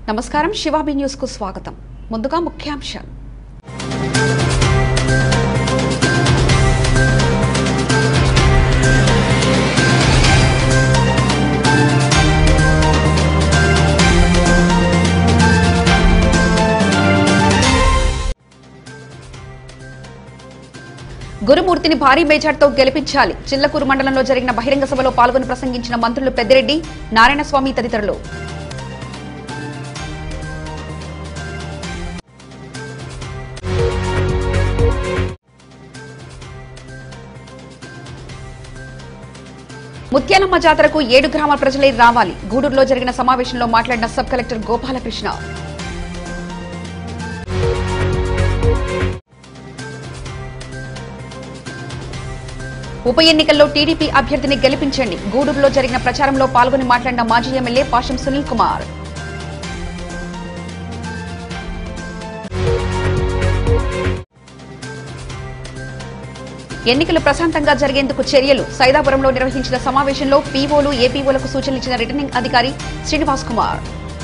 నమస్కారం శివాబి న్యూస్ కు స్వాగతం ముందుగా ముఖ్యాంశాలు గురుమూర్తిని భారీ మెజార్టీతో గెలిపించాలి చిల్లకూరు మండలంలో జరిగిన బహిరంగ సభలో పాల్గొని ప్రసంగించిన మంత్రులు పెద్దిరెడ్డి నారాయణస్వామి తదితరులు ముత్యాలమ్మ జాతరకు ఏడు గ్రామాల ప్రజలే రావాలి గూడూరులో జరిగిన సమావేశంలో మాట్లాడిన సబ్ కలెక్టర్ గోపాలకృష్ణ ఉప ఎన్నికల్లో టీడీపీ అభ్యర్థిని గెలిపించండి గూడూరులో జరిగిన ప్రచారంలో పాల్గొని మాట్లాడిన మాజీ ఎమ్మెల్యే పాషం సునీల్ కుమార్ ఎన్నికలు ప్రశాంతంగా జరిగేందుకు చర్యలు సైదాపురంలో నిర్వహించిన సమావేశంలో పీఓలు ఏపీఓలకు సూచనలు ఇచ్చిన రిటర్నింగ్ అధికారి శ్రీనివాస్ కుమార్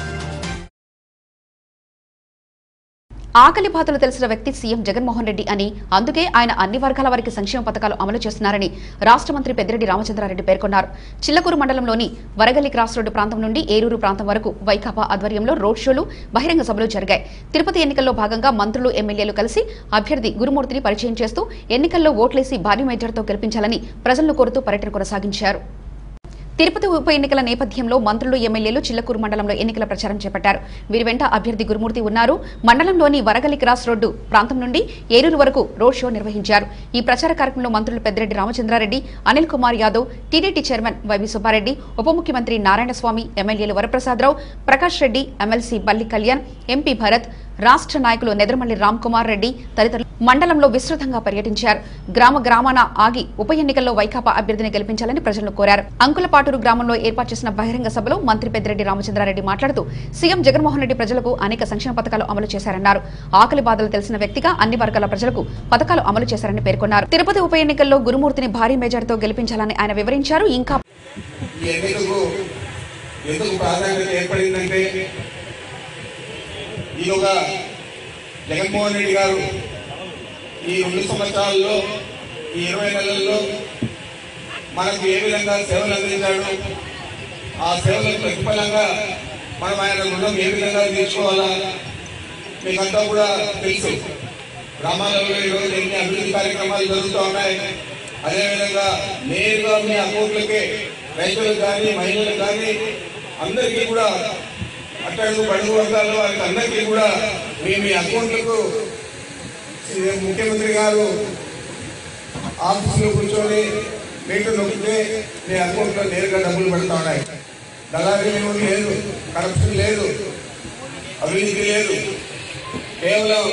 ఆకలి బాధలు తెలిసిన వ్యక్తి సీఎం జగన్మోహన్ రెడ్డి అని అందుకే ఆయన అన్ని వర్గాల వారికి సంక్షేమ పథకాలు అమలు చేస్తున్నారని రాష్ట్ర మంత్రి పెద్దిరెడ్డి రామచంద్రారెడ్డి పేర్కొన్నారు చిల్లకూరు మండలంలోని వరగల్లి క్రాస్ రోడ్డు ప్రాంతం నుండి ఏరూరు ప్రాంతం వరకు వైకాపా ఆధ్వర్యంలో రోడ్ షోలు బహిరంగ సభలు జరిగాయి తిరుపతి ఎన్నికల్లో భాగంగా మంత్రులు ఎమ్మెల్యేలు కలిసి అభ్యర్థి గురుమూర్తిని పరిచయం చేస్తూ ఎన్నికల్లో ఓట్లేసి భారీ మెజార్టీతో గెలిపించాలని ప్రజలను కోరుతూ పర్యటన కొనసాగించారు తిరుపతి ఉప ఎన్నికల నేపథ్యంలో మంత్రులు ఎమ్మెల్యేలు చిల్లకూరు మండలంలో ఎన్నికల ప్రచారం చేపట్టారు వీరి వెంట అభ్యర్థి గురుమూర్తి ఉన్నారు మండలంలోని వరగలి క్రాస్ రోడ్డు ప్రాంతం నుండి ఏలూరు వరకు రోడ్ షో నిర్వహించారు ఈ ప్రచార కార్యక్రమంలో మంత్రులు Peddireddy Ramachandra Reddy Anil Kumar Yadav TDT chairman Y V Subba Reddy ఉప ముఖ్యమంత్రి నారాయణస్వామి ఎమ్మెల్యేలు వరప్రసాదరావు ప్రకాష్ రెడ్డి ఎమ్మెల్సీ బల్లి కళ్యాణ్ ఎంపీ భరత్ రాష్ట్ర నాయకులు నెదరమల్లి రామ్ కుమార్ రెడ్డి తదితరులు మండలంలో విస్తృతంగా పర్యటించారు గ్రామ గ్రామాన ఆగి ఉప ఎన్నికల్లో వైకాపా అభ్యర్థిని గెలిపించాలని ప్రజలను కోరారు అంకులపాటూరు గ్రామంలో ఏర్పాటు చేసిన బహిరంగ సభలో మంత్రి పెద్దిరెడ్డి రామచంద్రారెడ్డి మాట్లాడుతూ సీఎం జగన్మోహన్ రెడ్డి ప్రజలకు అనేక సంక్షేమ పథకాలు అమలు చేశారన్నారు ఆకలి బాధలు తెలిసిన వ్యక్తిగా అన్ని వర్గాల ప్రజలకు పథకాలు అమలు చేశారని పేర్కొన్నారు తిరుపతి ఉప ఎన్నికల్లో గురుమూర్తిని భారీ మెజార్టీతో గెలిపించాలని ఆయన వివరించారు ఇంకా ఈ ఎన్నికకు ఎందుకు ప్రాధాన్యత ఏర్పడిందంటే ఈలోగా జగన్మోహన్ రెడ్డి గారు ఈ రెండు సంవత్సరాల్లో ఈ ఇరవై నెలల్లో మనకు ఏ విధంగా సేవలు అందించాడు ఆ సేవలకు ప్రతిఫలంగా మనం ఆయన రుణం ఏ విధంగా తీర్చుకోవాలా మీకంతా కూడా తెలుసు గ్రామాలలో ఈరోజు ఎన్ని అభివృద్ధి కార్యక్రమాలు జరుగుతూ ఉన్నాయి అదేవిధంగా నేరుగా మీ అకౌంట్లకే రైతులకు కానీ మహిళలకు కానీ అందరికీ కూడా అట్టడుగు బడుగు వర్గాల వారికి అందరికీ కూడా మీ మీ అకౌంట్లకు సీఎం ముఖ్యమంత్రి గారు ఆఫీసులో కూర్చొని రేటు నొక్కితే మీ అకౌంట్లో నేరుగా డబ్బులు పడుతూ ఉన్నాయి దళారీ లేదు కరప్షన్ లేదు అవినీతి లేదు కేవలం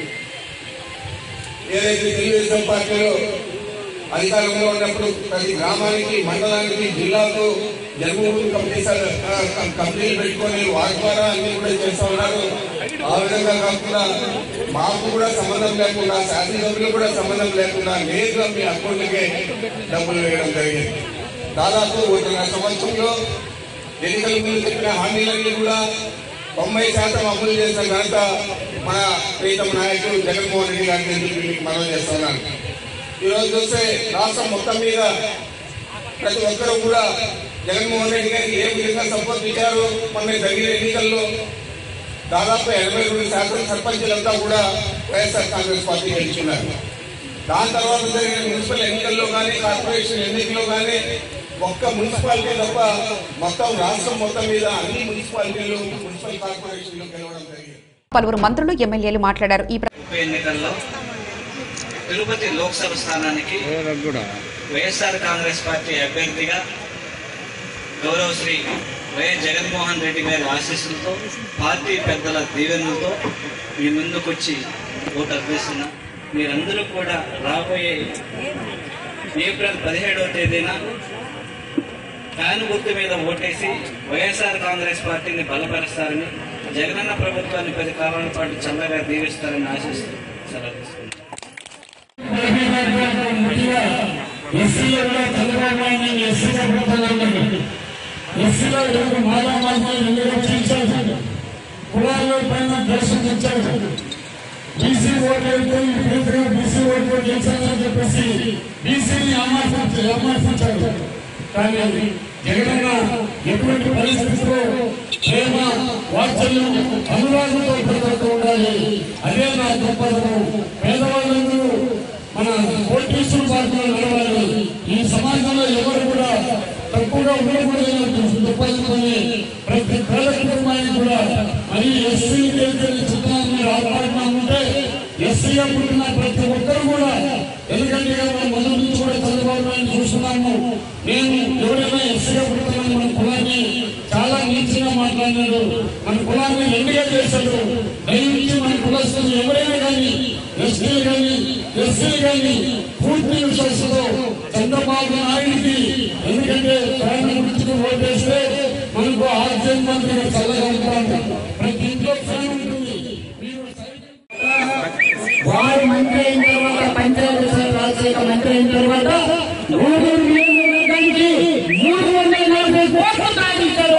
ఏదైతే తెలుగుదేశం పార్టీలో అధికారంలో ఉన్నప్పుడు ప్రతి గ్రామానికి మండలానికి జిల్లాకు జన్మభూమి కంపెనీసారు కంపెనీలు పెట్టుకొని వాటి ద్వారా అన్ని కూడా చేస్తా ఉన్నారు ఆ విధంగా కాకుండా మాకు కూడా సంబంధం లేకుండా శాసనసభ్యులు కూడా సంబంధం లేకుండా నేరుగా మీ అకౌంట్లకే డబ్బులు వేయడం జరిగింది దాదాపు ఒకటిన్నర సంవత్సరంలో ఎన్నికల ముందు చెప్పిన హామీలన్నీ కూడా తొంభై శాతం అమలు చేసిన ఘనత మన ప్రీతమ నాయకుడు జగన్మోహన్ రెడ్డి గారిని చెప్పి మీకు మనం చేస్తున్నాను ఈరోజు చూస్తే రాష్ట్రం మొత్తం మీద ప్రతి ఒక్కరూ కూడా జగన్మోహన్ రెడ్డి గారికి ఏ విధంగా సపోర్ట్ ఇచ్చారు మొన్న జరిగిన ఎన్నికల్లో దాదాపు ఎనభై రెండు శాతం సర్పంచులంతా కూడా వైఎస్ఆర్ కాంగ్రెస్ పార్టీ గెలుచుకున్నారు దాని తర్వాత జరిగిన మున్సిపల్ ఎన్నికల్లో కానీ కార్పొరేషన్ ఎన్నికల్లో కానీ ఒక్క మున్సిపాలిటీ తప్ప మొత్తం రాష్ట్రం మొత్తం మీద అన్ని మున్సిపాలిటీలు మున్సిపల్ కార్పొరేషన్లు గెలవడం జరిగింది పలువురు మంత్రులు ఎమ్మెల్యేలు మాట్లాడారు ఈ ప్ర- ఉప ఎన్నికల్లో తిరుపతి లోక్సభ స్థానానికి వైఎస్ఆర్ కాంగ్రెస్ పార్టీ అభ్యర్థిగా గౌరవ శ్రీ వైఎస్ జగన్మోహన్ రెడ్డి గారి ఆశీస్సులతో పార్టీ పెద్దల దీవెనలతో మీ ముందుకొచ్చి ఓటు అర్పిస్తున్నా మీరందరూ కూడా రాబోయే ఏప్రిల్ పదిహేడవ తేదీన ఫ్యాన్ గుర్తు మీద ఓటేసి వైఎస్ఆర్ కాంగ్రెస్ పార్టీని బలపరుస్తారని జగనన్న ప్రభుత్వాన్ని పది కాలాల పాటు చల్లగా దీవిస్తారని ఆశిస్తూ సెలవు తీసుకుంటాను ఎస్సీలో కూడా చంద్రబాబు నాయుడు ఎస్సీ ప్రభుత్వం ఎస్సీలో రెండు మాలా మాసాలు రెండు రక్షించాల్సింది కులాల పైన ద్వేషం తెచ్చాడు బీసీ ఓట్లు అయిపోయి పూర్తిగా బీసీ ఓట్లు గెలిచాలని చెప్పేసి బీసీని అమర్పించాడు అమర్పించాడు కానీ జగనన్న ఎటువంటి పరిస్థితిలో ప్రేమ వాత్సల్యం అనురాగంతో ప్రజలతో ఉండాలి అదే నా గొప్పదనం పేదవాళ్ళందరూ మన పోలీసులు పార్టీలో నడవాలి ఈ సమాజంలో ఎవరు కూడా తక్కువగా ఉండకూడదని చెప్పాలని ప్రతి పేద కుటుంబానికి కూడా మరి ఎస్సీ చిత్రాన్ని ఆపాడుతూ ఉంటే ఎస్సీగా పుట్టిన ప్రతి ఒక్కరు కూడా ఎందుకంటే మనం మొదటి నుంచి కూడా చంద్రబాబు నాయుడు చూస్తున్నాము నేను ఎవరైనా ఎస్సీగా పుట్టిన మన కులాన్ని చాలా నీచంగా మాట్లాడినాడు మన కులాన్ని ఎండుగా చేశాడు దయచేసి మన కులస్తులు ఎవరైనా కానీ ఎస్సీలు కానీ ఎస్సీలు కానీ పూర్తి విశ్వాసంతో చంద్రబాబు నాయుడికి ఎందుకంటే ప్రాణ గురించి ఓటేస్తే మనకు ఆర్జన్ మంత్రిగా చల్లగా ఉంటాము ప్రతి ఇంట్లో ఫ్యాన్ ఉంటుంది మీరు వారు మంత్రి అయిన తర్వాత పంచాయతీ రాజ్ రాజశేఖర మంత్రి అయిన తర్వాత నూరు నియోజకవర్గానికి మూడు వందల నలభై కోట్లు సాధించారు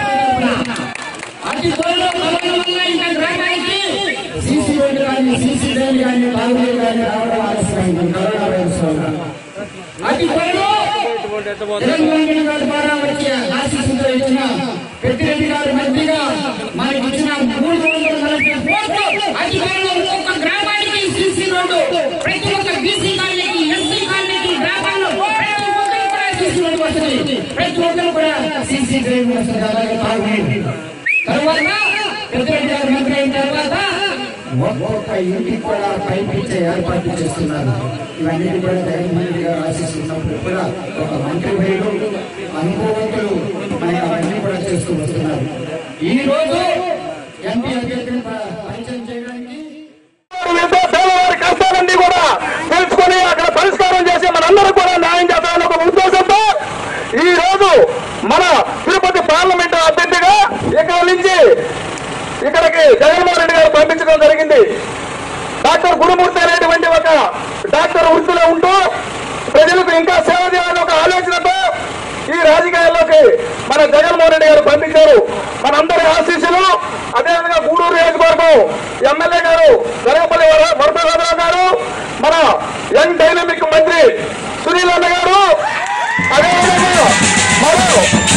అతి త్వరలో ప్రధానంగా ఇంకా గ్రామానికి సీసీ రోడ్డు కానీ సీసీ డ్రైన్ కానీ తాగునీరు కానీ రావడం ఆలస్యమైంది కరోనా వైరస్ వల్ల అతి త్వరలో జగన్మోహన్ రెడ్డి గారి ద్వారా వచ్చే ఆశీస్సులతో ఇచ్చిన పెద్దిరెడ్డి గారి మంత్రిగా మనకి ఇచ్చిన మూడు వందల నలభై కోట్లు అతి త్వరలో ఒక్కొక్క గ్రామానికి సీసీ రోడ్డు ప్రతి ఒక్క బీసీ కాలనీకి ఎస్సీ కాలనీకి గ్రామాల్లో ప్రతి ఒక్కరు కూడా సీసీ రోడ్డు వస్తుంది ప్రతి ఒక్కరు కూడా సీసీ డ్రైవ్ వస్తుంది అలాగే తాగునీరు తర్వాత పెద్దిరెడ్డి గారు మంత్రి అయిన తర్వాత ఒక్కొక్క ఇంటికి కూడా పైప్ ఇచ్చే ఏర్పాటు చేస్తున్నారు ఇవన్నీ కూడా జగన్మోహన్ రెడ్డి గారు ఆశిస్తున్నప్పుడు కూడా ఒక మంత్రి వేయడం అనుభవవంతులు మనకి అవన్నీ కూడా చేస్తూ వస్తున్నారు ఈ రోజు ఎంపీ అభ్యర్థిని ప- పరిచయం చేయడానికి ఎంతో పేదవారి కష్టాలన్నీ కూడా తెలుసుకొని అక్కడ పరిష్కారం చేసి మనందరూ కూడా న్యాయం చేస్తామని ఒక ఉద్దేశంతో ఈ రోజు మన తిరుపతి పార్లమెంట్ అభ్యర్థిగా ఇక్కడ నుంచి ఇక్కడికి జగన్మోహన్ రెడ్డి గారు పంపించడం జరిగింది డాక్టర్ గురుమూర్తి అనేటువంటి ఒక డాక్టర్ వృత్తిలో ఉంటూ ప్రజలకు ఇంకా సేవ చేయాలని ఒక ఆలోచనతో ఈ రాజకీయాల్లోకి మన జగన్మోహన్ రెడ్డి గారు పంపించారు మనందరి ఆశీస్సులు అదేవిధంగా గూడూరు నియోజకవర్గం ఎమ్మెల్యే గారు గరగపల్లి వరప్రసాదరావు గారు మన యంగ్ డైనమిక్ మంత్రి సునీల్ అన్న గారు అదేవిధంగా మరో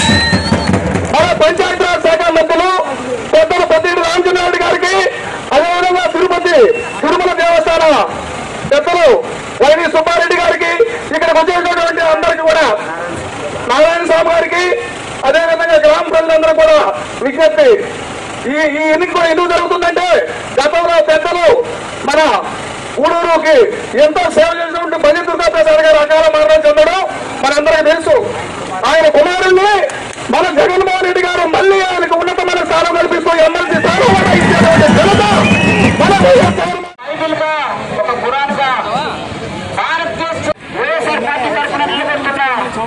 మన పంచాయతీరాజ్ శాఖ మంత్రులు పెద్దలు పెద్దిరెడ్డి రామచంద్రారెడ్డి గారికి అదేవిధంగా తిరుపతి తిరుమల దేవస్థాన పెద్దలు వైవి సుబ్బారెడ్డి గారికి ఇక్కడికి వచ్చేటటువంటి అందరికీ కూడా నారాయణ స్వామి గారికి అదేవిధంగా గ్రామ ప్రజలందరూ కూడా విజ్ఞప్తి ఈ ఈ ఎన్నిక కూడా ఎందుకు జరుగుతుందంటే గతంలో పెద్దలు మన ఊడూరుకి ఎంతో సేవ చేసినటువంటి బలి దుర్గా ప్రసాద్ గారు అకాల మరణం చెందడం మనందరికీ తెలుసు ఆయన కుమారుణ్ణి మన జగన్మోహన్ రెడ్డి గారు మళ్ళీ ఆయనకు ఉన్నతమైన స్థానం కల్పిస్తూ ఎమ్మెల్సీ స్థానం కూడా ఇచ్చేటువంటి ఘనత మన వైఎస్ఆర్ బైబిల్గా ఒక ఖురాన్గా భారతదేశ వైఎస్ఆర్ పార్టీ తరఫున నిలబెడుతున్న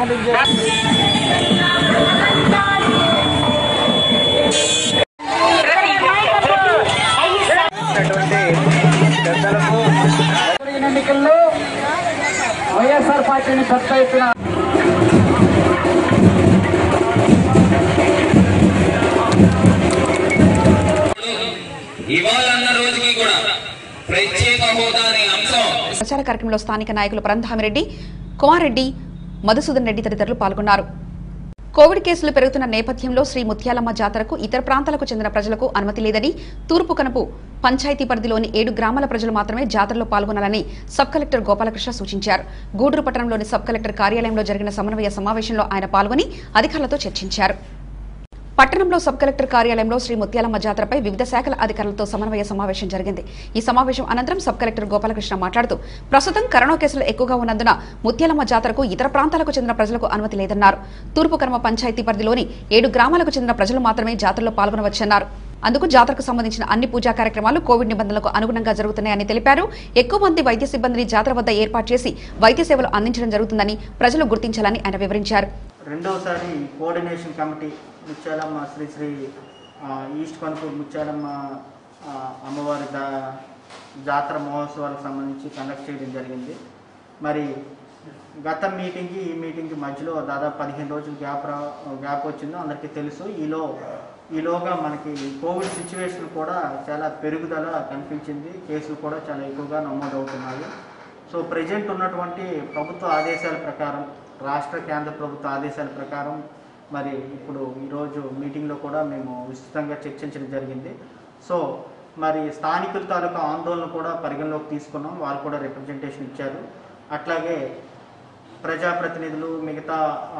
జరిగిన ఎన్నికల్లో వైఎస్ఆర్ పార్టీని పెద్ద ఎత్తున ఇవాళ అన్న రోజుకి కూడా ప్రత్యేక హోదా అనే అంశం ప్రచార కార్యక్రమంలో స్థానిక నాయకులు పరంధామిరెడ్డి కుమారెడ్డి మధుసూదన్ రెడ్డి తదితరులు పాల్గొన్నారు కోవిడ్ కేసులు పెరుగుతున్న నేపథ్యంలో శ్రీ ముత్యాలమ్మ జాతరకు ఇతర ప్రాంతాలకు చెందిన ప్రజలకు అనుమతి లేదని తూర్పు కనుపు పంచాయతీ పరిధిలోని ఏడు గ్రామాల ప్రజలు మాత్రమే జాతరలో పాల్గొనాలని సబ్ కలెక్టర్ గోపాలకృష్ణ సూచించారు గూడూరు పట్టణంలోని సబ్ కలెక్టర్ కార్యాలయంలో జరిగిన సమన్వయ సమావేశంలో ఆయన పాల్గొని అధికారులతో చర్చించారు పట్టణంలో సబ్ కలెక్టర్ కార్యాలయంలో శ్రీ ముత్యాలమ్మ జాతరపై వివిధ శాఖల అధికారులతో సమన్వయ సమావేశం జరిగింది ఈ సమావేశం అనంతరం సబ్ కలెక్టర్ గోపాలకృష్ణ మాట్లాడుతూ ప్రస్తుతం కరోనా కేసులు ఎక్కువగా ఉన్నందున ముత్యాలమ్మ జాతరకు ఇతర ప్రాంతాలకు చెందిన ప్రజలకు అనుమతి లేదన్నారు తూర్పు కర్మ పంచాయతీ పరిధిలోని ఏడు గ్రామాలకు చెందిన ప్రజలు మాత్రమే జాతరలో పాల్గొనవచ్చన్నారు అందుకు జాతరకు సంబంధించిన అన్ని పూజా కార్యక్రమాలు కోవిడ్ నిబంధనలకు అనుగుణంగా జరుగుతున్నాయని తెలిపారు ఎక్కువ మంది వైద్య సిబ్బందిని జాతర వద్ద ఏర్పాటు చేసి వైద్య సేవలు అందించడం జరుగుతుందని ప్రజలు గుర్తించాలని ఆయన వివరించారు రెండవసారి కోఆర్డినేషన్ కమిటీ ముత్యాలమ్మ శ్రీ శ్రీ ఆ, ఈస్ట్ కనుపూర్ ముత్యాలమ్మ ఆ, అమ్మవారి దా జాతర మహోత్సవాలకు సంబంధించి కండక్ట్ చేయడం జరిగింది మరి గత మీటింగ్కి ఈ మీటింగ్కి మధ్యలో దాదాపు పదిహేను రోజులు గ్యాప్ రా గ్యాప్ వచ్చిందో అందరికీ తెలుసు ఈలో ఈలోగా మనకి కోవిడ్ సిచ్యువేషన్ కూడా చాలా పెరుగుదల కనిపించింది కేసులు కూడా చాలా ఎక్కువగా నమోదవుతున్నాయి సో ప్రజెంట్ ఉన్నటువంటి ప్రభుత్వ ఆదేశాల ప్రకారం రాష్ట్ర కేంద్ర ప్రభుత్వ ఆదేశాల ప్రకారం మరి ఇప్పుడు ఈరోజు మీటింగ్లో కూడా మేము విస్తృతంగా చర్చించడం జరిగింది సో మరి స్థానికుల తాలూకా ఆందోళన కూడా పరిగణలోకి తీసుకున్నాం వారు కూడా రిప్రజెంటేషన్ ఇచ్చారు అట్లాగే ప్రజాప్రతినిధులు మిగతా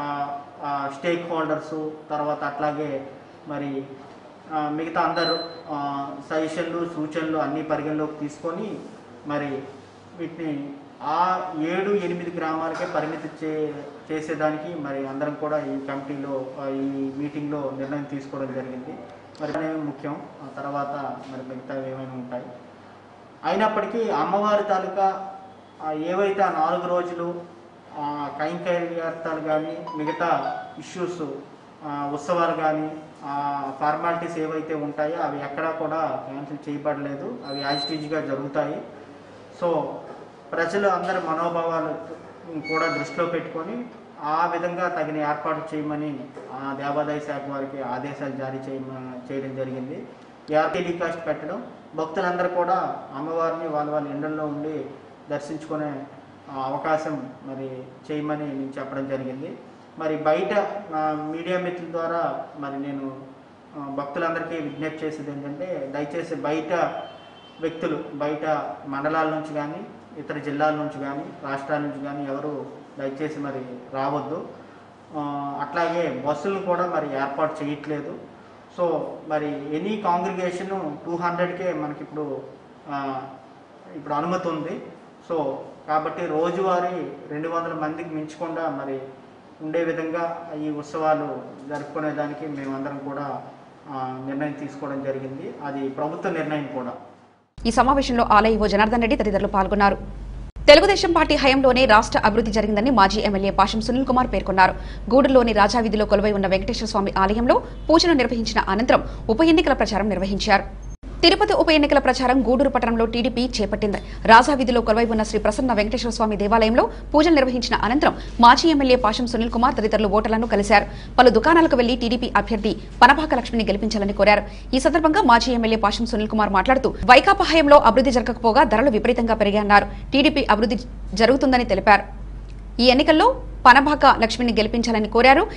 స్టేక్ హోల్డర్సు తర్వాత అట్లాగే మరి ఆ, మిగతా అందరూ ఆ, సజెషన్లు సూచనలు అన్నీ పరిగణలోకి తీసుకొని మరి వీటిని ఆ ఏడు ఎనిమిది గ్రామాలకే పరిమితి చే చేసేదానికి మరి అందరం కూడా ఈ కమిటీలో ఆ, ఈ మీటింగ్లో నిర్ణయం తీసుకోవడం జరిగింది మరి అనేవి ముఖ్యం ఆ తర్వాత మరి మిగతా ఏమైనా ఉంటాయి అయినప్పటికీ అమ్మవారి తాలూకా ఆ, ఏవైతే ఆ నాలుగు రోజులు ఆ, కైంకర్యార్థాలు కానీ మిగతా ఇష్యూస్ ఉత్సవాలు కానీ ఫార్మాలిటీస్ ఏవైతే ఉంటాయో అవి ఎక్కడా కూడా క్యాన్సిల్ చేయబడలేదు అవి యాజిటీజ్గా జరుగుతాయి సో ప్రజలు అందరి మనోభావాలు కూడా దృష్టిలో పెట్టుకొని ఆ విధంగా తగిన ఏర్పాటు చేయమని ఆ దేవాదాయ శాఖ వారికి ఆదేశాలు జారీ చేయమ చేయడం జరిగింది టెలికాస్ట్ పెట్టడం భక్తులందరూ కూడా అమ్మవారిని వాళ్ళ వాళ్ళ ఇండ్లలో ఉండి దర్శించుకునే ఆ, అవకాశం మరి చేయమని నేను చెప్పడం జరిగింది మరి బయట ఆ, మీడియా మిత్రుల ద్వారా మరి నేను ఆ, భక్తులందరికీ విజ్ఞప్తి చేసేది ఏంటంటే దయచేసి బయట వ్యక్తులు బయట మండలాల నుంచి కానీ ఇతర జిల్లాల నుంచి కానీ రాష్ట్రాల నుంచి కానీ ఎవరు దయచేసి మరి రావద్దు ఆ, అట్లాగే బస్సులను కూడా మరి ఏర్పాటు చేయట్లేదు సో మరి ఎనీ కాంగ్రిగేషన్ టూ హండ్రెడ్కే మనకి ఇప్పుడు ఆ, ఇప్పుడు అనుమతి ఉంది సో కాబట్టి రోజువారీ రెండు వందల మందికి మించకుండా మరి ఉండే విధంగా ఈ ఉత్సవాలు జరుపుకునేదానికి మేమందరం కూడా ఆ, నిర్ణయం తీసుకోవడం జరిగింది అది ప్రభుత్వ నిర్ణయం కూడా ఈ సమావేశంలో ఆలయ ఈవో జనార్దన్ రెడ్డి తదితరులు పాల్గొన్నారు తెలుగుదేశం పార్టీ హయాంలోనే రాష్ట్ర అభివృద్ధి జరిగిందని మాజీ ఎమ్మెల్యే పాషం సునీల్ కుమార్ పేర్కొన్నారు గూడూరులోని రాజావీధిలో కొలువై ఉన్న వెంకటేశ్వర స్వామి ఆలయంలో పూజలు నిర్వహించిన అనంతరం ఉప ఎన్నికల ప్రచారం నిర్వహించారు తిరుపతి ఉప ఎన్నికల ప్రచారం గూడూరు పట్టణంలో టీడీపీ చేపట్టింది రాజావీధిలో కొలువై ఉన్న శ్రీ ప్రసన్న వెంకటేశ్వర స్వామి దేవాలయంలో పూజలు నిర్వహించిన అనంతరం మాజీ ఎమ్మెల్యే పాషం సునీల్ కుమార్ తదితరులు ఓటర్లను కలిశారు పలు దుకాణాలకు వెళ్లి టీడీపీ అభ్యర్థి పనభాక లక్ష్మిని గెలిపించాలని కోరారు ఈ సందర్భంగా మాజీ ఎమ్మెల్యే పాషం సునీల్ కుమార్ మాట్లాడుతూ వైకాపా హయాంలో అభివృద్ధి జరగకపోగా ధరలు విపరీతంగా పెరిగాయన్నారు టీడీపీ అభివృద్ధి జరుగుతుందని తెలిపారు ఈ ఎన్నికల్లో పనభాక లక్ష్మిని గెలిపించాలని కోరారు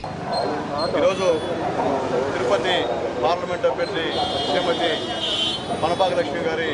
ఈరోజు తిరుపతి పార్లమెంట్ అభ్యర్థి శ్రీమతి మనబాగ లక్ష్మి గారి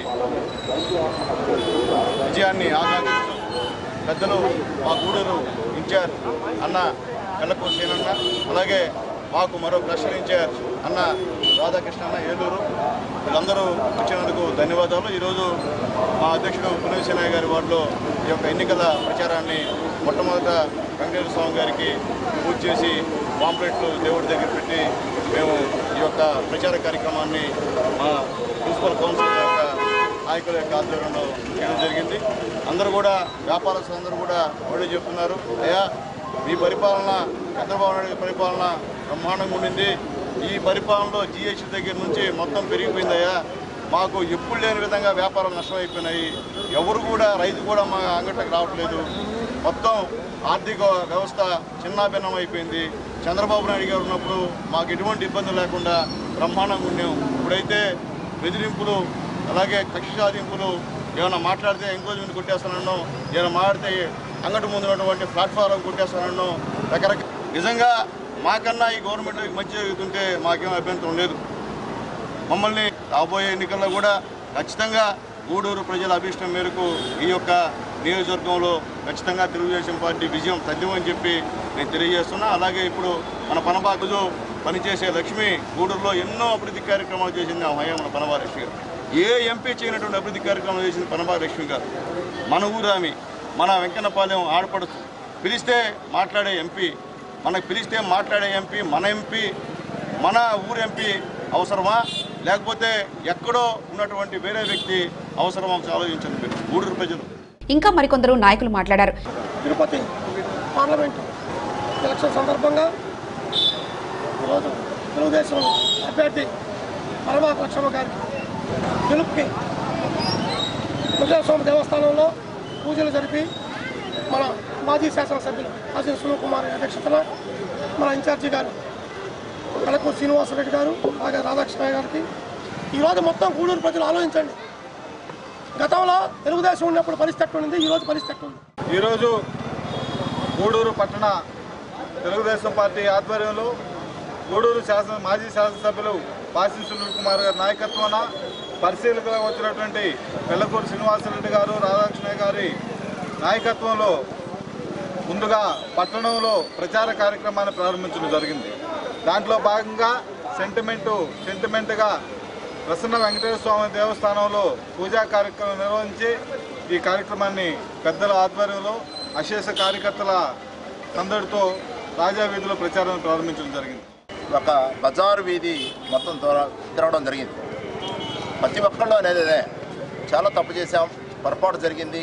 విజయాన్ని ఆకాంక్షిస్తూ పెద్దలు మా గూడూరు ఇన్ఛార్జ్ అన్న కళ్ళకు సీనన్న అలాగే మాకు మరో ప్రెషర్ ఇన్ఛార్జ్ అన్న రాధాకృష్ణ అన్న ఏలూరు వీళ్ళందరూ వచ్చినందుకు ధన్యవాదాలు ఈరోజు మా అధ్యక్షుడు పునీతసేనాయ్ గారి వార్డులో ఈ యొక్క ఎన్నికల ప్రచారాన్ని మొట్టమొదట వెంకటేశ్వర స్వామి గారికి పూజ చేసి పాంప్లెట్లు దేవుడి దగ్గర పెట్టి మేము ఈ యొక్క ప్రచార కార్యక్రమాన్ని మా మున్సిపల్ కౌన్సిల్ యొక్క నాయకుల యొక్క ఆధ్వర్యంలో చేయడం జరిగింది అందరూ కూడా వ్యాపారస్తులందరూ కూడా ఒకటే చెప్తున్నారు అయ్యా మీ పరిపాలన చంద్రబాబు నాయుడు గారి పరిపాలన బ్రహ్మాండంగా ఉండింది ఈ పరిపాలనలో జిఎస్టీ దగ్గర నుంచి మొత్తం పెరిగిపోయిందయ్యా మాకు ఎప్పుడు లేని విధంగా వ్యాపారాలు నష్టమైపోయినాయి ఎవరు కూడా రైతు కూడా మా అంగట్లకు రావట్లేదు మొత్తం ఆర్థిక వ్యవస్థ చిన్నాభిన్నం అయిపోయింది చంద్రబాబు నాయుడు గారు ఉన్నప్పుడు మాకు ఎటువంటి ఇబ్బంది లేకుండా బ్రహ్మాండంగా ఉన్నాం ఇప్పుడైతే బెదిరింపులు అలాగే కక్ష సాధింపులు ఏమైనా మాట్లాడితే ఎంక్రోజ్మెంట్ కొట్టేస్తానన్నాం ఏమైనా మాట్లాడితే అంగటి ముందు ఉన్నటువంటి ప్లాట్ఫారం కొట్టేస్తానన్నాం రకరకాల నిజంగా మాకన్నా ఈ గవర్నమెంట్ మంచి జరుగుతుంటే మాకేం అభ్యంతరం లేదు మమ్మల్ని రాబోయే ఎన్నికల్లో కూడా ఖచ్చితంగా గూడూరు ప్రజల అభిష్టం మేరకు ఈ యొక్క నియోజకవర్గంలో ఖచ్చితంగా తెలుగుదేశం పార్టీ విజయం తథ్యమని చెప్పి నేను తెలియజేస్తున్నా అలాగే ఇప్పుడు మన పనబాకుజు పనిచేసే లక్ష్మి గూడూరులో ఎన్నో అభివృద్ధి కార్యక్రమాలు చేసింది ఆ హయాం మన పనబా లక్ష్మి గారు ఏ ఎంపీ చేయనటువంటి అభివృద్ధి కార్యక్రమాలు చేసింది పనబా లక్ష్మి గారు మన ఊరామి మన వెంకన్నపాలెం ఆడపడుతు పిలిస్తే మాట్లాడే ఎంపీ మనకు పిలిస్తే మాట్లాడే ఎంపీ మన ఎంపీ మన ఊరు ఎంపీ అవసరమా లేకపోతే ఎక్కడో ఉన్నటువంటి వేరే వ్యక్తి అవసరమా ఒకసారి ఆలోచించండి మీరు గూడూరు ప్రజలు ఇంకా మరికొందరు నాయకులు మాట్లాడారు తిరుపతి పార్లమెంట్ ఎలక్షన్ సందర్భంగా ఈరోజు తెలుగుదేశం అభ్యర్థి పరమాత్మ లక్ష్మ గారి గెలుపుకి ప్రజాస్వామ్య దేవస్థానంలో పూజలు జరిపి మన మాజీ శాసనసభ్యులు ఆశీర్ సునీల్ కుమార్ అధ్యక్షతన మన ఇన్ఛార్జి గారు కలకూరు శ్రీనివాసరెడ్డి గారు అలాగే రాధాకృష్ణ గారికి ఈరోజు మొత్తం గూడూరు ప్రజలు ఆలోచించండి గతంలో తెలుగుదేశం ఉన్నప్పుడు పరిస్థితి ఎట్లుంది ఈరోజు పరిస్థితి ఎట్లుంది ఈరోజు గూడూరు పట్టణ తెలుగుదేశం పార్టీ ఆధ్వర్యంలో గూడూరు శాసన మాజీ శాసనసభ్యులు పాసి సునీల్ కుమార్ గారి నాయకత్వాన పరిశీలకులుగా వచ్చినటువంటి వెల్లకూరు శ్రీనివాసరెడ్డి గారు రాధాకృష్ణ గారి నాయకత్వంలో ముందుగా పట్టణంలో ప్రచార కార్యక్రమాన్ని ప్రారంభించడం జరిగింది దాంట్లో భాగంగా సెంటిమెంటు సెంటిమెంట్గా ప్రసన్న వెంకటేశ్వర స్వామి దేవస్థానంలో పూజా కార్యక్రమం నిర్వహించి ఈ కార్యక్రమాన్ని పెద్దల ఆధ్వర్యంలో అశేష కార్యకర్తల సందడితో రాజా వీధిలో ప్రచారం ప్రారంభించడం జరిగింది ఒక బజారు వీధి మొత్తం దూర- తిరగడం జరిగింది ప్రతి ఒక్కళ్ళు అనేది అదే చాలా తప్పు చేశాం పొరపాటు జరిగింది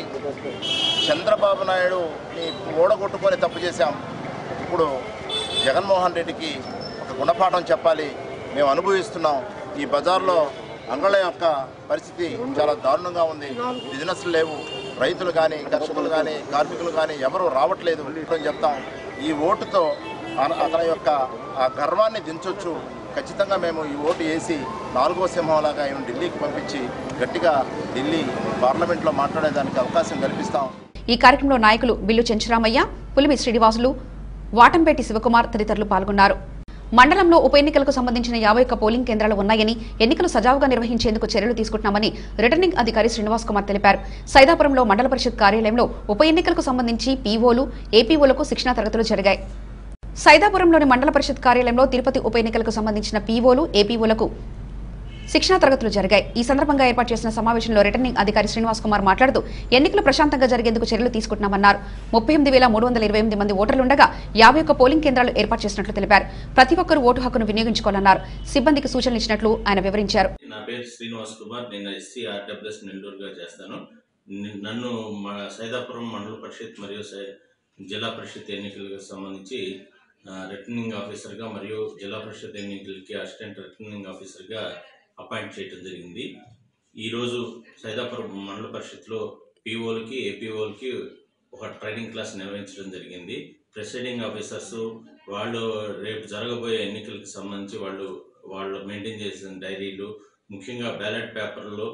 చంద్రబాబు నాయుడుని ఓడగొట్టుకొని తప్పు చేశాం ఇప్పుడు జగన్మోహన్ రెడ్డికి ఒక గుణపాఠం చెప్పాలి మేము అనుభవిస్తున్నాం ఈ బజార్లో అంగళ్ళ యొక్క పరిస్థితి చాలా దారుణంగా ఉంది బిజినెస్లు లేవు రైతులు కానీ కర్షకులు కానీ కార్మికులు కానీ ఎవరు రావట్లేదు అని చెప్తాం ఈ ఓటుతో అన- అతని యొక్క ఆ గర్వాన్ని దించొచ్చు ఖచ్చితంగా మేము ఈ ఓటు వేసి నాలుగో సింహంలాగా ఆయన ఢిల్లీకి పంపించి గట్టిగా ఢిల్లీ పార్లమెంట్లో మాట్లాడేదానికి అవకాశం కల్పిస్తాం ఈ కార్యక్రమంలో నాయకులు బిల్లు చెంచురామయ్య పులిమి శ్రీనివాసులు వాటంపేటి శివకుమార్ తదితరులు పాల్గొన్నారు మండలంలో ఉప ఎన్నికలకు సంబంధించిన యాభై ఒక్క పోలింగ్ కేంద్రాలు ఉన్నాయని ఎన్నికలు సజావుగా నిర్వహించేందుకు చర్యలు తీసుకుంటున్నామని రిటర్నింగ్ అధికారి శ్రీనివాస్ కుమార్ తెలిపారు సైదాపురంలో మండల పరిషత్ కార్యాలయంలో ఉప ఎన్నికలకు సంబంధించి పీఓలు ఏపీఓలకు శిక్షణా తరగతులు జరిగాయి సైదాపురంలోని మండల పరిషత్ కార్యాలయంలో తిరుపతి ఉప ఎన్నికలకు సంబంధించిన పీఓలు ఏపీఓలకు శిక్షణా తరగతులు జరిగాయి ఈ సందర్భంగా ఏర్పాటు చేసిన సమావేశంలో రిటర్నింగ్ అధికారి శ్రీనివాస్ కుమార్ మాట్లాడుతూ ఎన్నికలు ప్రశాంతంగా జరిగేందుకు చర్యలు తీసుకుంటున్నామన్నారు ముప్పై ఎనిమిది వేల మూడు వందల ఇరవై ఎనిమిది మంది ఓటర్లుండగా యాభై ఒక్క పోలింగ్ కేంద్రాలు ఏర్పాటు చేసినట్లు తెలిపారు ప్రతి ఒక్కరూ ఓటు హక్కును వినియోగించుకోవాలన్నారు సిబ్బందికి సూచనలు ఇచ్చినట్లు ఆయన వివరించారు నా పేరు శ్రీనివాస్ కుమార్ నేను ఎస్సీ ఆర్డబ్ల్యూఎస్ నెల్లూరుగా చేస్తాను ని- నన్ను మా సైదాపురం మండల పరిషత్ మరియు సై- జిల్లా పరిషత్ ఎన్నికలకు సంబంధించి ఆ, రిటర్నింగ్ ఆఫీసర్గా మరియు జిల్లా పరిషత్ ఎన్నికలకి అసిస్టెంట్ రిటర్నింగ్ ఆఫీసర్గా అపాయింట్ చేయడం జరిగింది ఈరోజు సైదాపురం మండల పరిషత్లో పీఓలకి ఏపీఓలకి ఒక ట్రైనింగ్ క్లాస్ నిర్వహించడం జరిగింది ప్రెసైడింగ్ ఆఫీసర్స్ వాళ్ళు రేపు జరగబోయే ఎన్నికలకు సంబంధించి వాళ్ళు వాళ్ళు మెయింటైన్ చేసిన డైరీలు ముఖ్యంగా బ్యాలెట్ పేపర్లు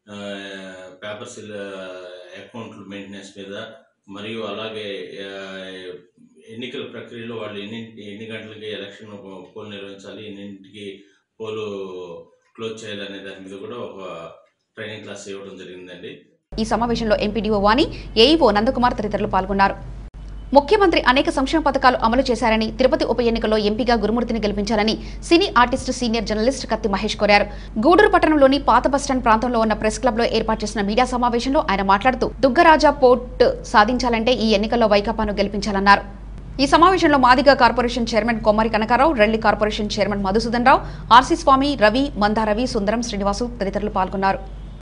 పేపర్స్ అకౌంట్లు మెయింటెనెన్స్ మీద మరియు అలాగే ఆ, ఎన్నికల ప్రక్రియలో వాళ్ళు ఎన్ని ఎన్ని గంటలకి ఎలక్షన్ పోల్ నిర్వహించాలి ఎన్నింటికి పోలు క్లోజ్ చేయాలనే దాని మీద కూడా ఒక ట్రైనింగ్ క్లాస్ ఇవ్వడం జరిగిందండి ఈ సమావేశంలో ఎంపీడీఓ వాణి ఏఈఓ నందకుమార్ తదితరులు పాల్గొన్నారు ముఖ్యమంత్రి అనేక సంక్షేమ పథకాలు అమలు చేశారని తిరుపతి ఉప ఎన్నికల్లో ఎంపీగా గురుమూర్తిని గెలిపించాలని సినీ ఆర్టిస్టు సీనియర్ జర్నలిస్ట్ కత్తి మహేష్ కోరారు గూడూరు పట్టణంలోని పాత బస్టాండ్ ప్రాంతంలో ఉన్న ప్రెస్ క్లబ్ లో ఏర్పాటు చేసిన మీడియా సమావేశంలో ఆయన మాట్లాడుతూ దుగ్గరాజా పోర్ట్ సాధించాలంటే ఈ ఎన్నికల్లో వైకాపాను గెలిపించాలన్నారు ఈ సమావేశంలో Madiga corporation chairman Kommari Kanakarao Relli corporation chairman Madhusudan Rao RC Swamy Ravi Mandaravi Sundaram Srinivasu తదితరులు పాల్గొన్నారు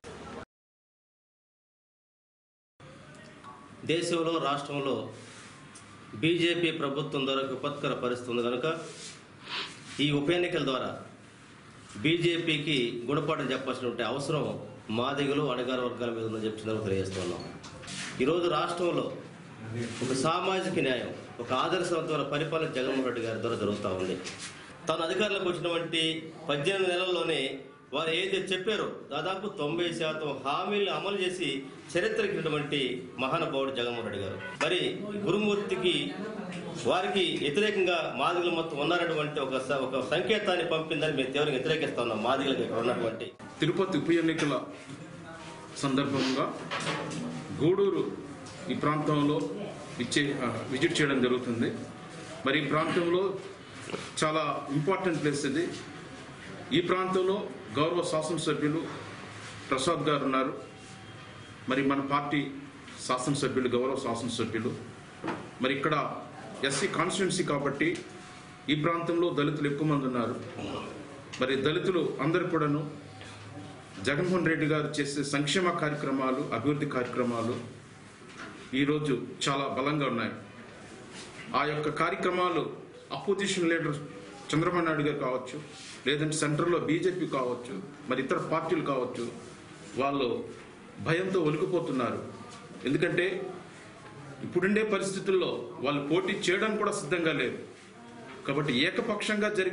దేశంలో రాష్ట్రంలో బీజేపీ ప్రభుత్వం ద్వారా విపత్కర పరిస్థితి ఉంది కనుక ఈ ఉప ఎన్నికల ద్వారా బీజేపీకి గుణపాఠం చెప్పాల్సినటువంటి అవసరం మాదిగలు అణగార వర్గాల మీద ఉందని చెప్పి సందర్భంగా తెలియజేస్తున్నాం ఈరోజు రాష్ట్రంలో ఒక సామాజిక న్యాయం ఒక ఆదర్శవంతమైన పరిపాలన జగన్మోహన్ రెడ్డి గారి ద్వారా జరుగుతూ ఉంది తాను అధికారంలోకి వచ్చినటువంటి పద్దెనిమిది నెలల్లోనే వారు ఏదైతే చెప్పారో దాదాపు తొంభై శాతం హామీలను అమలు చేసి చరిత్రకినటువంటి మహానుభావుడు జగన్మోహన్ రెడ్డి గారు మరి గురుమూర్తికి వారికి వ్యతిరేకంగా మాదిగలు మొత్తం ఉన్నారటువంటి ఒక స- ఒక సంకేతాన్ని పంపిందని మేము తీవ్రంగా వ్యతిరేకిస్తా ఉన్నాం మాదిగలకు ఇక్కడ ఉన్నటువంటి తిరుపతి ఉప ఎన్నికల సందర్భంగా గూడూరు ఈ ప్రాంతంలో ఇచ్చే ఆ, విజిట్ చేయడం జరుగుతుంది మరి ఈ ప్రాంతంలో చాలా ఇంపార్టెంట్ ప్లేస్ ఇది ఈ ప్రాంతంలో గౌరవ శాసనసభ్యులు ప్రసాద్ గారు ఉన్నారు మరి మన పార్టీ శాసనసభ్యులు గౌరవ శాసనసభ్యులు మరి ఇక్కడ ఎస్సీ కాన్స్టిట్యున్సీ కాబట్టి ఈ ప్రాంతంలో దళితులు ఎక్కువ మంది ఉన్నారు మరి దళితులు అందరు కూడాను జగన్మోహన్ రెడ్డి గారు చేసే సంక్షేమ కార్యక్రమాలు అభివృద్ధి కార్యక్రమాలు ఈరోజు చాలా బలంగా ఉన్నాయి ఆ యొక్క కార్యక్రమాలు అపోజిషన్ లీడర్ చంద్రబాబు నాయుడు గారు కావచ్చు లేదంటే సెంటర్లో బీజేపీ కావచ్చు మరి ఇతర పార్టీలు కావచ్చు వాళ్ళు భయంతో వణికిపోతున్నారు ఎందుకంటే ఇప్పుడుండే పరిస్థితుల్లో వాళ్ళు పోటీ చేయడానికి కూడా సిద్ధంగా లేరు కాబట్టి ఏకపక్షంగా జరిగే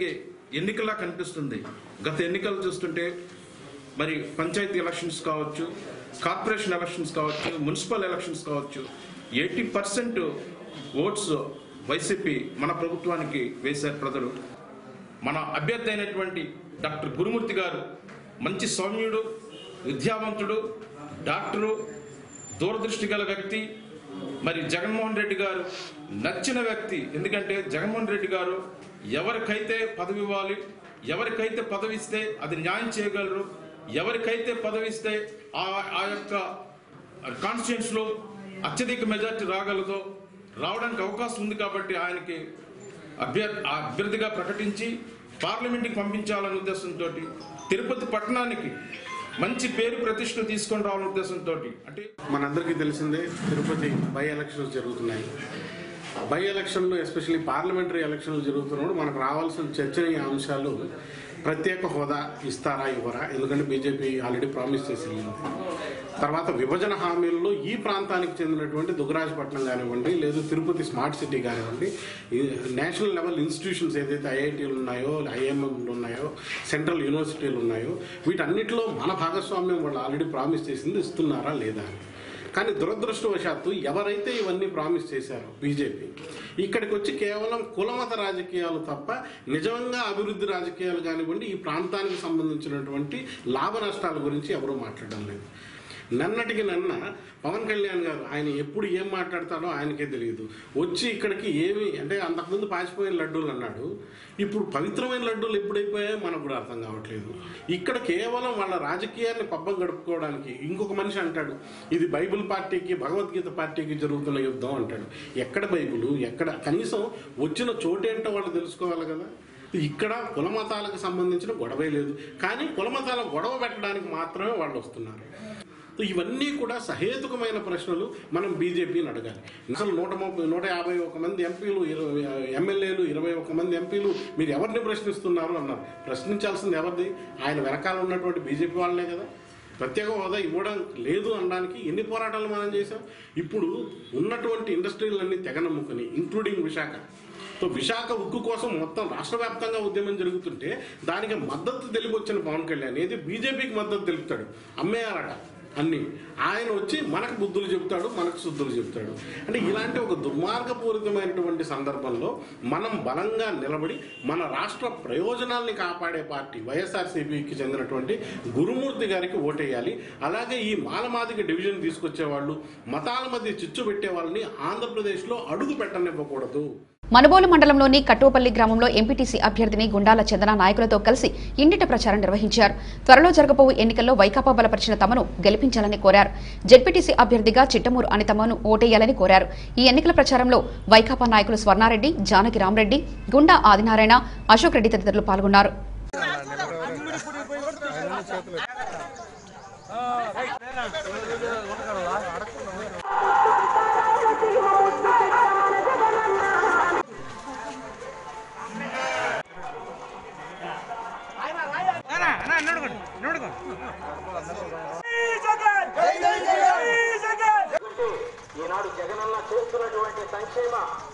ఎన్నికలా కనిపిస్తుంది గత ఎన్నికలు చూస్తుంటే మరి పంచాయతీ ఎలక్షన్స్ కావచ్చు కార్పొరేషన్ ఎలక్షన్స్ కావచ్చు మున్సిపల్ ఎలక్షన్స్ కావచ్చు ఎయిటీ పర్సెంట్ ఓట్స్ వైసీపీ మన ప్రభుత్వానికి వేశారు ప్రజలు మన అభ్యర్థి అయినటువంటి డాక్టర్ గురుమూర్తి గారు మంచి సౌమ్యుడు విద్యావంతుడు డాక్టరు దూరదృష్టి గల వ్యక్తి మరి జగన్మోహన్ రెడ్డి గారు నచ్చిన వ్యక్తి ఎందుకంటే జగన్మోహన్ రెడ్డి గారు ఎవరికైతే పదవి ఇవ్వాలి ఎవరికైతే పదవి ఇస్తే అది న్యాయం చేయగలరు ఎవరికైతే పదవి ఇస్తే ఆ ఆ యొక్క కాన్స్టిట్యూన్స్లో అత్యధిక మెజార్టీ రాగలదో రావడానికి అవకాశం ఉంది కాబట్టి ఆయనకి అభ్యర్థి అభ్యర్థిగా ప్రకటించి పార్లమెంట్కి పంపించాలనే ఉద్దేశంతో తిరుపతి పట్టణానికి మంచి పేరు ప్రతిష్టలు తీసుకొని రావాలనే ఉద్దేశంతో అంటే మనందరికీ తెలిసిందే తిరుపతి బై ఎలక్షన్స్ జరుగుతున్నాయి బై ఎలక్షన్లు ఎస్పెషల్లీ పార్లమెంటరీ ఎలక్షన్లు జరుగుతున్నప్పుడు మనకు రావాల్సిన చర్చనీయ అంశాలు ప్రత్యేక హోదా ఇస్తారా ఇవ్వరా ఎందుకంటే బీజేపీ ఆల్రెడీ ప్రామిస్ చేసి వెళ్ళింది తర్వాత విభజన హామీల్లో ఈ ప్రాంతానికి చెందినటువంటి దుగ్గరాజపట్నం కానివ్వండి లేదు తిరుపతి స్మార్ట్ సిటీ కానివ్వండి ఈ నేషనల్ లెవెల్ ఇన్స్టిట్యూషన్స్ ఏదైతే ఐఐటీలు ఉన్నాయో ఐఎంఎంలు ఉన్నాయో సెంట్రల్ యూనివర్సిటీలు ఉన్నాయో వీటన్నిటిలో మన భాగస్వామ్యం వాళ్ళు ఆల్రెడీ ప్రామిస్ చేసింది ఇస్తున్నారా లేదా అని కానీ దురదృష్టవశాత్తు ఎవరైతే ఇవన్నీ ప్రామిస్ చేశారో బీజేపీ ఇక్కడికి వచ్చి కేవలం కులమత రాజకీయాలు తప్ప నిజంగా అభివృద్ధి రాజకీయాలు కానివ్వండి ఈ ప్రాంతానికి సంబంధించినటువంటి లాభ నష్టాల గురించి ఎవరూ మాట్లాడడం లేదు నన్నటికి నన్న పవన్ కళ్యాణ్ గారు ఆయన ఎప్పుడు ఏం మాట్లాడతాడో ఆయనకే తెలియదు వచ్చి ఇక్కడికి ఏమి అంటే అంతకుముందు పాచిపోయిన లడ్డూలు అన్నాడు ఇప్పుడు పవిత్రమైన లడ్డూలు ఎప్పుడైపోయాయో మనకు కూడా అర్థం కావట్లేదు ఇక్కడ కేవలం వాళ్ళ రాజకీయాన్ని పబ్బం గడుపుకోవడానికి ఇంకొక మనిషి అంటాడు ఇది బైబిల్ పార్టీకి భగవద్గీత పార్టీకి జరుగుతున్న యుద్ధం అంటాడు ఎక్కడ బైబిల్ ఎక్కడ కనీసం వచ్చిన చోటేంటో వాళ్ళు తెలుసుకోవాలి కదా ఇక్కడ కులమతాలకు సంబంధించిన గొడవే లేదు కానీ కులమతాల గొడవ పెట్టడానికి మాత్రమే వాళ్ళు వస్తున్నారు సో ఇవన్నీ కూడా సహేతుకమైన ప్రశ్నలు మనం బీజేపీని అడగాలి అసలు నూట ముప్పై నూట యాభై ఒక మంది ఎంపీలు ఇరవై ఎమ్మెల్యేలు ఇరవై ఒక మంది ఎంపీలు మీరు ఎవరిని ప్రశ్నిస్తున్నారు అన్నారు ప్రశ్నించాల్సింది ఎవరిది ఆయన వెనకాల ఉన్నటువంటి బీజేపీ వాళ్ళనే కదా ప్రత్యేక హోదా ఇవ్వడం లేదు అనడానికి ఎన్ని పోరాటాలు మనం చేసాం ఇప్పుడు ఉన్నటువంటి ఇండస్ట్రీలన్నీ తెగనమ్ముకుని ఇంక్లూడింగ్ విశాఖ సో విశాఖ ఉక్కు కోసం మొత్తం రాష్ట్ర వ్యాప్తంగా ఉద్యమం జరుగుతుంటే దానికి మద్దతు తెలిపి వచ్చిన పవన్ కళ్యాణ్ ఏది బీజేపీకి మద్దతు తెలుపుతాడు అమ్మేయాలట అన్ని ఆయన వచ్చి మనకు బుద్ధులు చెప్తాడు మనకు శుద్ధులు చెప్తాడు అంటే ఇలాంటి ఒక దుర్మార్గపూరితమైనటువంటి సందర్భంలో మనం బలంగా నిలబడి మన రాష్ట్ర ప్రయోజనాల్ని కాపాడే పార్టీ వైఎస్ఆర్సీపీకి చెందినటువంటి గురుమూర్తి గారికి ఓటేయాలి అలాగే ఈ మాలమాదిక డివిజన్ తీసుకొచ్చే వాళ్ళు మతాల మధ్య చిచ్చు పెట్టే వాళ్ళని ఆంధ్రప్రదేశ్లో అడుగు పెట్టనివ్వకూడదు మనుబోలు మండలంలోని కట్టువపల్లి గ్రామంలో ఎంపీటీసీ అభ్యర్థిని గుండాల చందన నాయకులతో కలిసి ఇంటిట ప్రచారం నిర్వహించారు త్వరలో జరగబోవు ఎన్నికల్లో వైకాపా బలపరిచిన తమను గెలిపించాలని కోరారు జెడ్పీటీసీ అభ్యర్థిగా చిట్టమూరు అనితమ్మను ఓటేయాలని కోరారు ఈ ఎన్నికల ప్రచారంలో వైకాపా నాయకులు స్వర్ణారెడ్డి జానకి రామరెడ్డి గుండా ఆదినారాయణ అశోక్ రెడ్డి తదితరులు పాల్గొన్నారు ఈనాడు జగనన్న చేస్తున్నటువంటి సంక్షేమ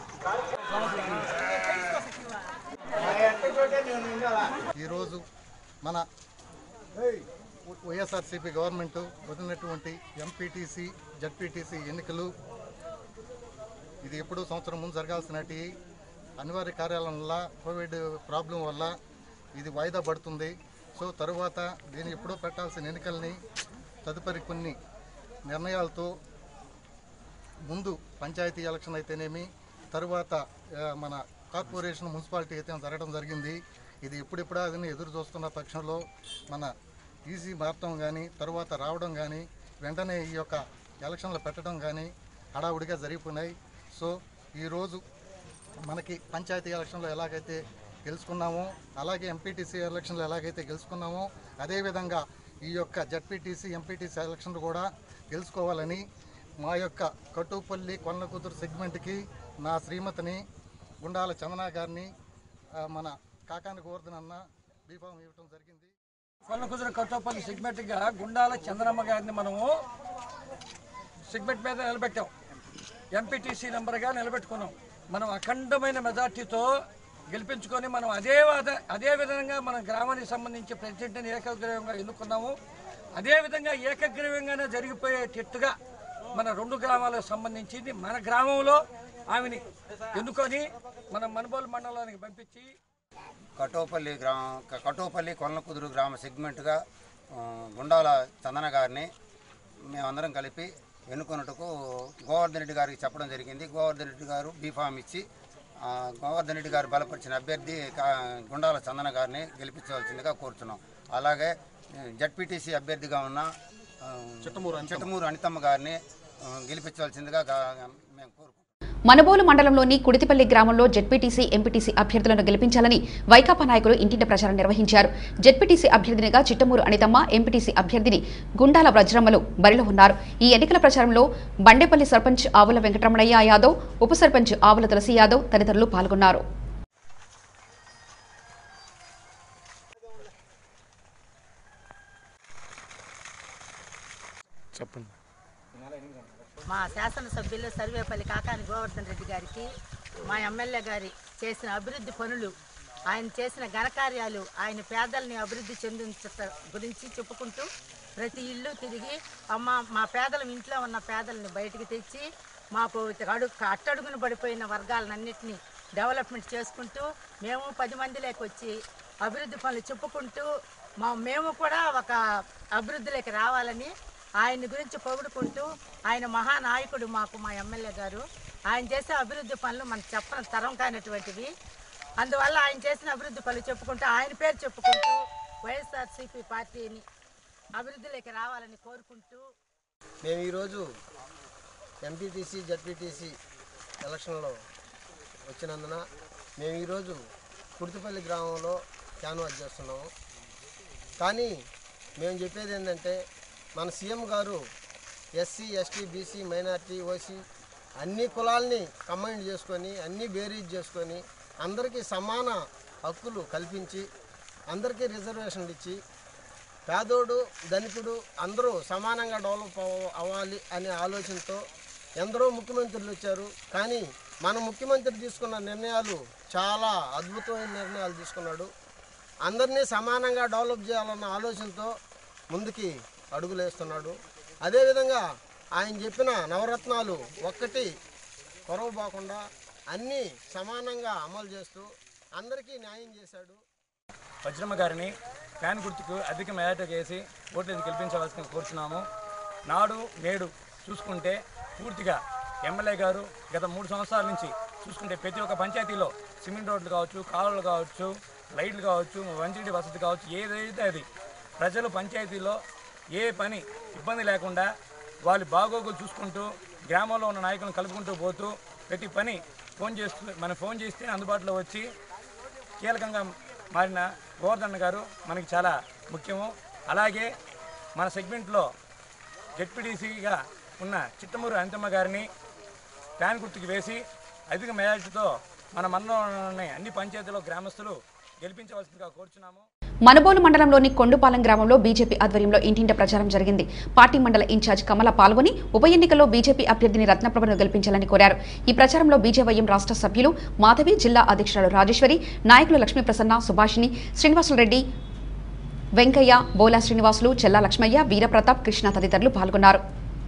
ఈరోజు మన వైఎస్ఆర్సీపీ గవర్నమెంట్ వదిలినటువంటి ఎంపీటీసీ జడ్పీటీసీ ఎన్నికలు ఇది ఎప్పుడో సంవత్సరం ముందు జరగాల్సినటి అనివార్య కార్యాలయం వల్ల కోవిడ్ ప్రాబ్లం వల్ల ఇది వాయిదా పడుతుంది సో తరువాత దీన్ని ఎప్పుడో పెట్టాల్సిన ఎన్నికల్ని తదుపరి కొన్ని నిర్ణయాలతో ముందు పంచాయతీ ఎలక్షన్ అయితేనేమి తరువాత ఆ, మన కార్పొరేషన్ మున్సిపాలిటీ అయితే జరగడం జరిగింది ఇది ఎప్పుడెప్పుడా అని ఎదురు చూస్తున్న పక్షంలో మన ఈసీ మారటం కానీ తరువాత రావడం కానీ వెంటనే ఈ యొక్క ఎలక్షన్లు పెట్టడం కానీ హడావుడిగా జరిగిపోయినాయి సో ఈరోజు మనకి పంచాయతీ ఎలక్షన్లో ఎలాగైతే గెలుచుకున్నామో అలాగే ఎంపీటీసీ ఎలక్షన్లో ఎలాగైతే గెలుచుకున్నామో అదేవిధంగా ఈ యొక్క జడ్పీటీసీ ఎంపీటీసీ ఎలక్షన్లు కూడా గెలుచుకోవాలని మా యొక్క కట్టుపల్లి కొన్నకూతురు సెగ్మెంట్కి నా శ్రీమతిని గుండాల చందన గారిని ఆ, మన కాకాని గోవర్ధన్ అన్న బీఫామ్ ఇవ్వడం జరిగింది కొల్లకుదురు కట్టోపల్లి సెగ్మెంట్గా గుండాల చంద్రమ్మ గారిని మనము సెగ్మెంట్ మీద నిలబెట్టాం ఎంపీటీసీ నెంబర్గా నిలబెట్టుకున్నాం మనం అఖండమైన మెజార్టీతో గెలిపించుకొని మనం అదే వాద- అదే విధంగా మన గ్రామానికి సంబంధించి ప్రెసిడెంట్ని ఏకగ్రీవంగా ఎన్నుకున్నాము అదే విధంగా ఏకగ్రీవంగానే జరిగిపోయేటట్టుగా మన రెండు గ్రామాలకు సంబంధించి మన గ్రామంలో ఆమెని ఎన్నుకొని మన మనుబోలు మండలానికి పంపించి కటోపల్లి గ్రామ క- కటోపల్లి కొల్లకుదురు గ్రామ సెగ్మెంట్గా ఆ, గుండాల చందన గారిని మేమందరం కలిపి ఎన్నుకున్నట్టుకు గోవర్ధన్ రెడ్డి గారికి చెప్పడం జరిగింది గోవర్ధన్ రెడ్డి గారు బీఫామ్ ఇచ్చి ఆ, గోవర్ధన్ రెడ్డి గారు బలపరిచిన అభ్యర్థి కా- గుండాల చందన గారిని గెలిపించవలసిందిగా కోరుతున్నాం అలాగే జడ్పీటీసీ అభ్యర్థిగా ఉన్న ఆ, చిట్టమూరు అనితమ్మ గారిని ఆ, గెలిపించవలసిందిగా గా- మేము కోరుకుంటున్నాం మనబోలు మండలంలోని కుడితిపల్లి గ్రామంలో జెడ్పీటీసీ ఎంపీటీసీ అభ్యర్థులను గెలిపించాలని వైకాపా నాయకులు ఇంటింటి ప్రచారం నిర్వహించారు జెడ్పీటీసీ అభ్యర్థినిగా చిట్టమూరు అనితమ్మ ఎంపీటీసీ అభ్యర్థిని గుండాల వజ్రమ్మలు బరిలో ఉన్నారు ఈ ఎన్నికల ప్రచారంలో బండేపల్లి సర్పంచ్ ఆవుల వెంకటరమణయ్య యాదవ్ ఉప సర్పంచ్ ఆవుల తులసి యాదవ్ తదితరులు పాల్గొన్నారు చెప్పండి మా శాసనసభ్యులు సర్వేపల్లి కాకాని గోవర్ధన్ రెడ్డి గారికి మా ఎమ్మెల్యే గారి చేసిన అభివృద్ధి పనులు ఆయన చేసిన ఘనకార్యాలు ఆయన పేదల్ని అభివృద్ధి చెందించట గురించి చెప్పుకుంటూ ప్రతి ఇల్లు తిరిగి అమ్మ మా పేదల ఇంట్లో ఉన్న పేదల్ని బయటికి తెచ్చి మాకు అడుగు అట్టడుగున పడిపోయిన వర్గాలన్నింటినీ డెవలప్మెంట్ చేసుకుంటూ మేము పది మందిలోకి వచ్చి అభివృద్ధి పనులు చెప్పుకుంటూ మా మేము కూడా ఒక అభివృద్ధిలోకి రావాలని ఆయన గురించి పొగుడుకుంటూ ఆయన మహానాయకుడు మాకు మా ఎమ్మెల్యే గారు ఆయన చేసే అభివృద్ధి పనులు మనకు చెప్పని తరం కానటువంటివి అందువల్ల ఆయన చేసిన అభివృద్ధి పనులు చెప్పుకుంటూ ఆయన పేరు చెప్పుకుంటూ వైఎస్ఆర్సీపీ పార్టీని అభివృద్ధిలోకి రావాలని కోరుకుంటూ మేము ఈరోజు ఎంపీటీసీ జడ్పీటీసీ ఎలక్షన్లో వచ్చినందున మేము ఈరోజు కుర్తిపల్లి గ్రామంలో క్యాన్వాస్ చేస్తున్నాము కానీ మేము చెప్పేది ఏంటంటే మన సీఎం గారు SC ST BC minority OC అన్ని కులాల్ని కంబైన్ చేసుకొని అన్ని బేరీజ్ చేసుకొని అందరికీ సమాన హక్కులు కల్పించి అందరికీ రిజర్వేషన్లు ఇచ్చి పేదోడు ధనికుడు అందరూ సమానంగా డెవలప్ అవ- అవ్వాలి అనే ఆలోచనతో ఎందరో ముఖ్యమంత్రులు వచ్చారు కానీ మన ముఖ్యమంత్రి తీసుకున్న నిర్ణయాలు చాలా అద్భుతమైన నిర్ణయాలు తీసుకున్నాడు అందరినీ సమానంగా డెవలప్ చేయాలన్న ఆలోచనతో ముందుకి అడుగులేస్తున్నాడు అదేవిధంగా ఆయన చెప్పిన నవరత్నాలు ఒక్కటి కొరవపోకుండా అన్నీ సమానంగా అమలు చేస్తూ అందరికీ న్యాయం చేశాడు వజ్రమ్మ గారిని ఫ్యాన్ గుర్తుకు అధిక మేరట చేసి ఓట్లేదు గెలిపించవలసిన కోరుచున్నాము నాడు నేడు చూసుకుంటే పూర్తిగా ఎమ్మెల్యే గారు గత మూడు సంవత్సరాల నుంచి చూసుకుంటే ప్రతి ఒక్క పంచాయతీలో సిమెంట్ రోడ్లు కావచ్చు కాలువలు కావచ్చు లైట్లు కావచ్చు మంచినీటి వసతి కావచ్చు ఏదైతే అది ప్రజలు పంచాయతీలో ఏ పని ఇబ్బంది లేకుండా వాళ్ళ బాగోగులు చూసుకుంటూ గ్రామంలో ఉన్న నాయకులను కలుపుకుంటూ పోతూ ప్రతి పని ఫోన్ చేస్తూ మనం ఫోన్ చేస్తే అందుబాటులో వచ్చి కీలకంగా మారిన గోవర్ధన్ గారు మనకి చాలా ముఖ్యము అలాగే మన సెగ్మెంట్లో జెడ్పీటీసీగా ఉన్న చిట్టమూరు అనితమ్మ గారిని ఫ్యాన్ గుర్తుకు వేసి అధిక మెజార్టీతో మన మండలంలోని అన్ని పంచాయతీలో గ్రామస్తులు గెలిపించవలసిందిగా కోరుచున్నాము మనబోలు మండలంలోని కొండుపాలెం గ్రామంలో బీజేపీ ఆధ్వర్యంలో ఇంటింట ప్రచారం జరిగింది పార్టీ మండల ఇన్ఛార్జ్ కమల పాల్గొని ఉప ఎన్నికల్లో బీజేపీ అభ్యర్థిని రత్నప్రభను గెలిపించాలని కోరారు ఈ ప్రచారంలో బీజేవైఎం రాష్ట్ర సభ్యులు మాధవి జిల్లా అధ్యక్షురాలు రాజేశ్వరి నాయకులు లక్ష్మీ ప్రసన్న సుభాషిణి శ్రీనివాసులరెడ్డి వెంకయ్య బోలా శ్రీనివాసులు చెల్లా లక్ష్మయ్య వీరప్రతాప్ కృష్ణ తదితరులు పాల్గొన్నారు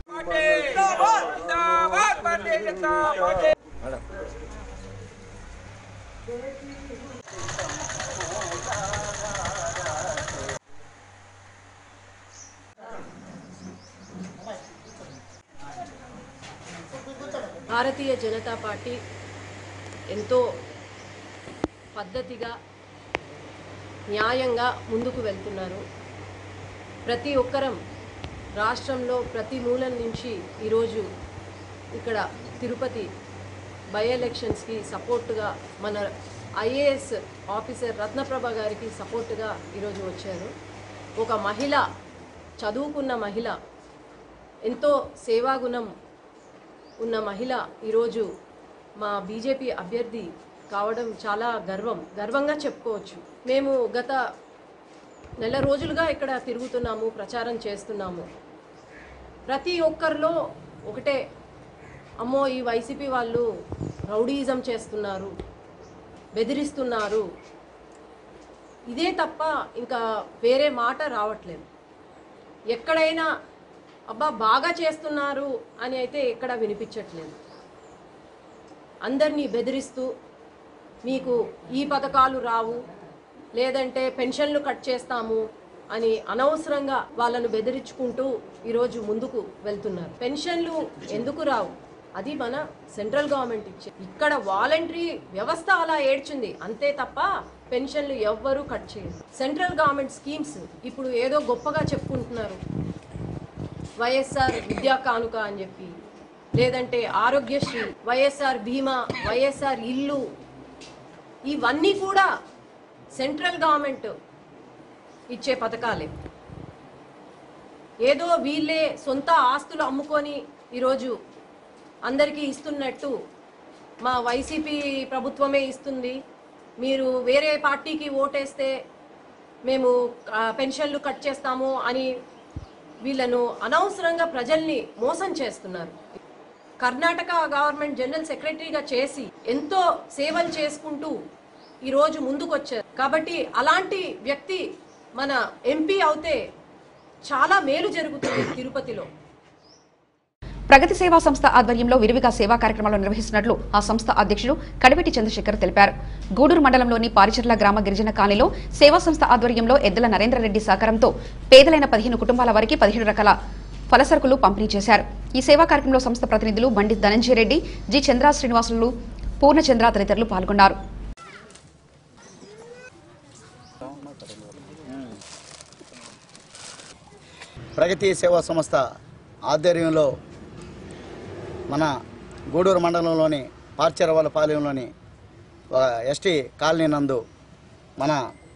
భారతీయ జనతా పార్టీ ఎంతో పద్ధతిగా న్యాయంగా ముందుకు వెళ్తున్నారు ప్రతి ఒక్కరం రాష్ట్రంలో ప్రతి మూలం నుంచి ఈరోజు ఇక్కడ తిరుపతి బై ఎలక్షన్స్కి సపోర్టుగా మన ఐఏఎస్ ఆఫీసర్ రత్నప్రభ గారికి సపోర్టుగా ఈరోజు వచ్చారు ఒక మహిళ చదువుకున్న మహిళ ఎంతో సేవాగుణం ఉన్న మహిళ ఈరోజు మా బీజేపీ అభ్యర్థి కావడం చాలా గర్వం గర్వంగా చెప్పుకోవచ్చు మేము గత నెల రోజులుగా ఇక్కడ తిరుగుతున్నాము ప్రచారం చేస్తున్నాము ప్రతి ఒక్కరిలో ఒకటే అమ్మో ఈ వైసీపీ వాళ్ళు రౌడీయిజం చేస్తున్నారు బెదిరిస్తున్నారు ఇదే తప్ప ఇంకా వేరే మాట రావట్లేదు ఎక్కడైనా అబ్బా బాగా చేస్తున్నారు అని అయితే ఎక్కడ వినిపించట్లేదు అందరినీ బెదిరిస్తూ మీకు ఈ పథకాలు రావు లేదంటే పెన్షన్లు కట్ చేస్తాము అని అనవసరంగా వాళ్ళను బెదిరించుకుంటూ ఈరోజు ముందుకు వెళ్తున్నారు పెన్షన్లు ఎందుకు రావు అది మన సెంట్రల్ గవర్నమెంట్ ఇచ్చే ఇక్కడ వాలంటరీ వ్యవస్థ అలా ఏడ్చింది అంతే తప్ప పెన్షన్లు ఎవ్వరూ కట్ చేయరు సెంట్రల్ గవర్నమెంట్ స్కీమ్స్ ఇప్పుడు ఏదో గొప్పగా చెప్పుకుంటున్నారు వైఎస్ఆర్ విద్యా కానుక అని చెప్పి లేదంటే ఆరోగ్యశ్రీ వైఎస్ఆర్ బీమా వైఎస్ఆర్ ఇల్లు ఇవన్నీ కూడా సెంట్రల్ గవర్నమెంట్ ఇచ్చే పథకాలే ఏదో వీళ్ళే సొంత ఆస్తులు అమ్ముకొని ఈరోజు అందరికీ ఇస్తున్నట్టు మా వైసీపీ ప్రభుత్వమే ఇస్తుంది మీరు వేరే పార్టీకి ఓటేస్తే మేము ఆ, పెన్షన్లు కట్ చేస్తాము అని వీళ్ళను అనవసరంగా ప్రజల్ని మోసం చేస్తున్నారు కర్ణాటక గవర్నమెంట్ జనరల్ సెక్రటరీగా చేసి ఎంతో సేవలు చేసుకుంటూ ఈరోజు ముందుకొచ్చారు కాబట్టి అలాంటి వ్యక్తి మన ఎంపీ అవుతే చాలా మేలు జరుగుతుంది తిరుపతిలో ప్రగతి సేవా సంస్థ ఆధ్వర్యంలో విరివిగా సేవా కార్యక్రమాలు నిర్వహిస్తున్నట్లు ఆ సంస్థ అధ్యక్షులు కడివెట్టి చంద్రశేఖర్ తెలిపారు గూడూరు మండలంలోని పారిచర్ల గ్రామ గిరిజన కాలనీలో సేవా సంస్థ ఆధ్వర్యంలో ఎద్దల నరేంద్రరెడ్డి సహకారంతో పేదలైన పదిహేను కుటుంబాల వారికి పదిహేడు రకాల ఫలసరుకులు పంపిణీ చేశారు ఈ సేవా కార్యక్రమంలో సంస్థ ప్రతినిధులు బండి ధనంజయ రెడ్డి జి చంద్ర శ్రీనివాసులు పూర్ణచంద్ర తదితరులు పాల్గొన్నారు ప్రగతి సేవా సంస్థ ఆధ్వర్యంలో మన గూడూరు మండలంలోని పార్చరవాల పాలెంలోని ఒక ఎస్టీ కాలనీ నందు మన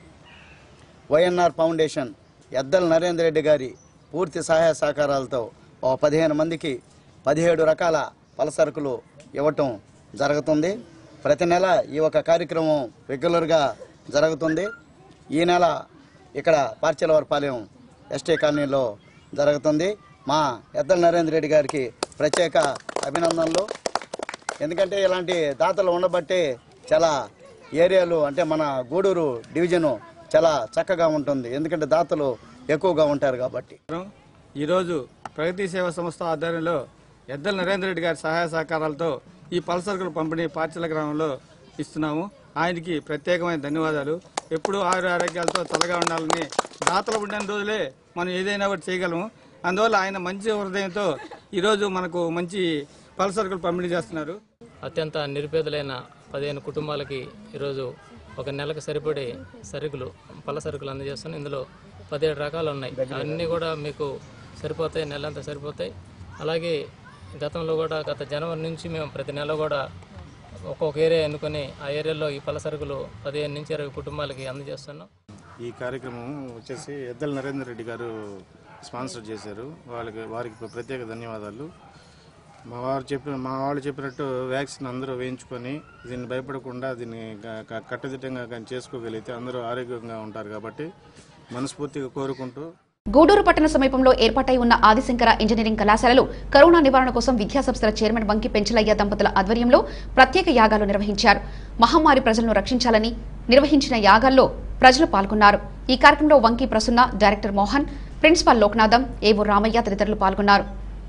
వైఎన్ఆర్ ఫౌండేషన్ ఎద్దల నరేందర్ రెడ్డి గారి పూర్తి సహాయ సహకారాలతో ఒక పదిహేను మందికి పదిహేడు రకాల పలసరుకులు ఇవ్వటం జరుగుతుంది ప్రతి నెల ఈ ఒక కార్యక్రమం రెగ్యులర్గా జరుగుతుంది ఈ నెల ఇక్కడ పార్చలవారిపాలెం ఎస్టీ కాలనీలో జరుగుతుంది మా ఎద్దల నరేంద్ర రెడ్డి గారికి ప్రత్యేక అభినందనలు ఎందుకంటే ఇలాంటి దాతలు ఉండబట్టే చాలా ఏరియాలు అంటే మన గూడూరు డివిజను చాలా చక్కగా ఉంటుంది ఎందుకంటే దాతలు ఎక్కువగా ఉంటారు కాబట్టి ఈరోజు ప్రగతి సేవా సంస్థ ఆధ్వర్యంలో ఎద్దల నరేంద్ర రెడ్డి గారి సహాయ సహకారాలతో ఈ పలసరుకుల పంపిణీ పార్చల గ్రామంలో ఇస్తున్నాము ఆయనకి ప్రత్యేకమైన ధన్యవాదాలు ఎప్పుడూ ఆరు ఆరోగ్యాలతో చల్లగా ఉండాలని దాతలు ఉండిన రోజులే మనం ఏదైనా ఒకటి చేయగలము అందువల్ల ఆయన మంచి హృదయంతో ఈరోజు మనకు మంచి పలసరుకులు పంపిణీ చేస్తున్నారు అత్యంత నిరుపేదలైన పదిహేను కుటుంబాలకి ఈరోజు ఒక నెలకు సరిపడే సరుకులు పళ్ళ సరుకులు అందజేస్తున్నాం ఇందులో పదిహేడు రకాలు ఉన్నాయి అన్నీ కూడా మీకు సరిపోతాయి నెలంతా సరిపోతాయి అలాగే గతంలో కూడా గత జనవరి నుంచి మేము ప్రతి నెల కూడా ఒక్కొక్క ఏరియా ఎన్నుకొని ఆ ఏరియాలో ఈ పళ్ళ సరుకులు పదిహేను నుంచి ఇరవై కుటుంబాలకి అందజేస్తున్నాం ఈ కార్యక్రమం వచ్చేసి ఎద్దల నరేందర్ రెడ్డి గారు స్పాన్సర్ చేశారు వాళ్ళకి వారికి ప్రత్యేక ధన్యవాదాలు మా వారు చెప్పిన మా వాళ్ళు చెప్పినట్టు వ్యాక్సిన్ అందరూ వేయించుకొని దీన్ని భయపడకుండా దీన్ని క- క- కట్టుదిట్టంగా కానీ చేసుకోగలిగితే అందరూ ఆరోగ్యంగా ఉంటారు కాబట్టి మనస్ఫూర్తిగా కోరుకుంటూ గూడూరు పట్టణ సమీపంలో ఏర్పాటై ఉన్న ఆదిశంకర ఇంజనీరింగ్ కళాశాలలో కరోనా నివారణ కోసం విద్యాసంస్థల చైర్మన్ బంకి పెంచలయ్య దంపతుల ఆధ్వర్యంలో ప్రత్యేక యాగాలు నిర్వహించారు మహమ్మారి ప్రజలను రక్షించాలని నిర్వహించిన యాగాల్లో ప్రజలు పాల్గొన్నారు ఈ కార్యక్రమంలో Vanki Prasanna director Mohan principal Loknatham AO Ramayya తదితరులు పాల్గొన్నారు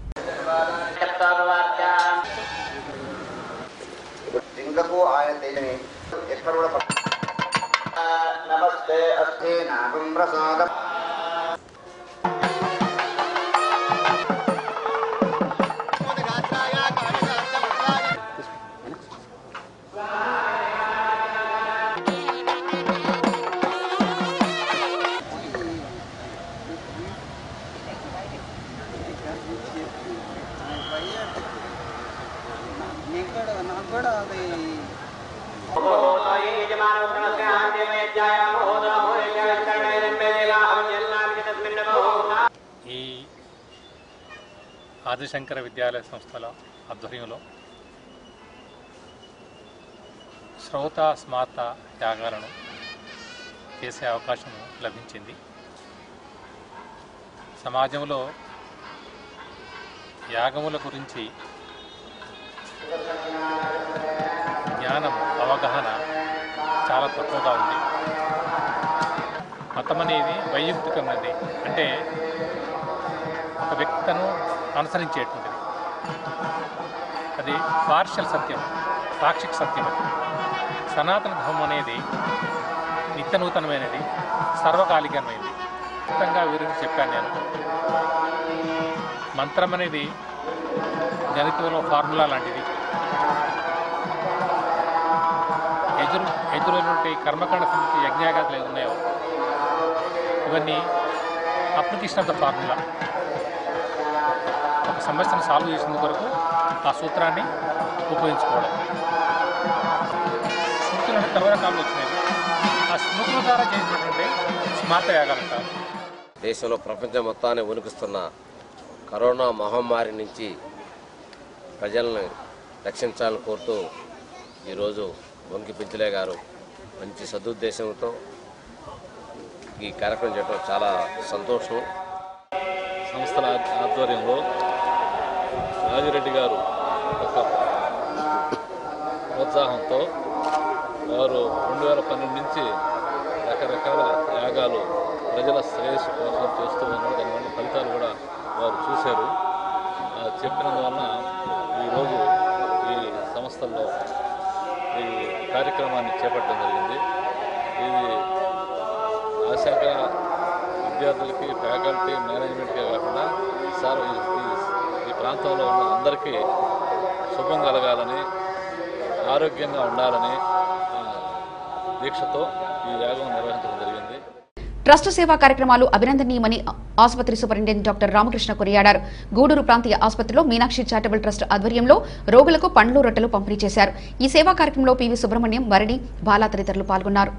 జింకకు ఆయన తేజని ఎక్కడ కూడా పట్ట- నమస్తే అస్తే నాగం ప్రసాద నాకు కూడా అది ఈ ఆదిశంకర విద్యాలయ సంస్థల ఆధ్వర్యంలో శ్రోత స్మార్త యాగాలను చేసే అవకాశం లభించింది సమాజంలో యాగముల గురించి జ్ఞానం అవగాహన చాలా తక్కువగా ఉంది మతం అనేది వైయక్తికమైనది అంటే ఒక వ్యక్తిను అనుసరించేటువంటిది అది పార్షల్ సత్యం పాక్షిక సత్యం అది సనాతన ధర్మం అనేది నిత్య నూతనమైనది సర్వకాలికమైనది ఖచ్చితంగా వివరించి చెప్పాను నేను మంత్రం అనేది గణితంలో ఫార్ములా లాంటిది ఎదురు ఎదురైనటువంటి కర్మకాండ సమితి యజ్ఞాగాదులు ఏవి ఉన్నాయో ఇవన్నీ అప్లికేషన్ ఆఫ్ ద ఫార్ములా ఒక సమస్యను సాల్వ్ చేసిన కొరకు ఆ సూత్రాన్ని ఉపయోగించుకోవడం స్మృతులు అంటే తర్వాత కాళ్ళు వచ్చినాయి ఆ స్మృతుల ద్వారా చేసినటువంటి స్మార్త యాగాలంటారు దేశంలో ప్రపంచం మొత్తాన్ని ఉనికిస్తున్న కరోనా మహమ్మారి నుంచి ప్రజలను రక్షించాలని కోరుతూ ఈరోజు వంకి పించలే గారు మంచి సదుద్దేశంతో ఈ కార్యక్రమం చేయడం చాలా సంతోషం సంస్థల ఆధ్వర్యంలో రాజిరెడ్డి గారు ఒక ప్రోత్సాహంతో వారు రెండు వేల పన్నెండు నుంచి రకరకాల యాగాలు ప్రజల శ్రేయస్సు కోసం చేస్తూ ఉన్నారు దానివల్ల ఫలితాలు కూడా వారు చూశారు ఆ చెప్పినందువలన ఈరోజు ఈ సంస్థల్లో ఈ కార్యక్రమాన్ని చేపట్టడం జరిగింది ఇది ఆశాక విద్యార్థులకి ఫ్యాకల్టీ మేనేజ్మెంట్కే కాకుండా సార్ ఈ ఈ- ఈ ప్రాంతంలో ఉన్న అందరికీ శుభం కలగాలని ఆరోగ్యంగా ఉండాలని ఆ, దీక్షతో ఈ యాగం నిర్వహించడం జరిగింది ట్రస్ట్ సేవా కార్యక్రమాలు అభినందనీయమని ఆసుపత్రి సూపరింటెండెంట్ డాక్టర్ రామకృష్ణ కొనియాడారు గూడూరు ప్రాంతీయ ఆసుపత్రిలో మీనాక్షి చారిటబుల్ ట్రస్ట్ ఆధ్వర్యంలో రోగులకు పండ్లు రొట్టెలు పంపిణీ చేశారు ఈ సేవా కార్యక్రమంలో పివి సుబ్రహ్మణ్యం వరణి బాలా తదితరులు పాల్గొన్నారు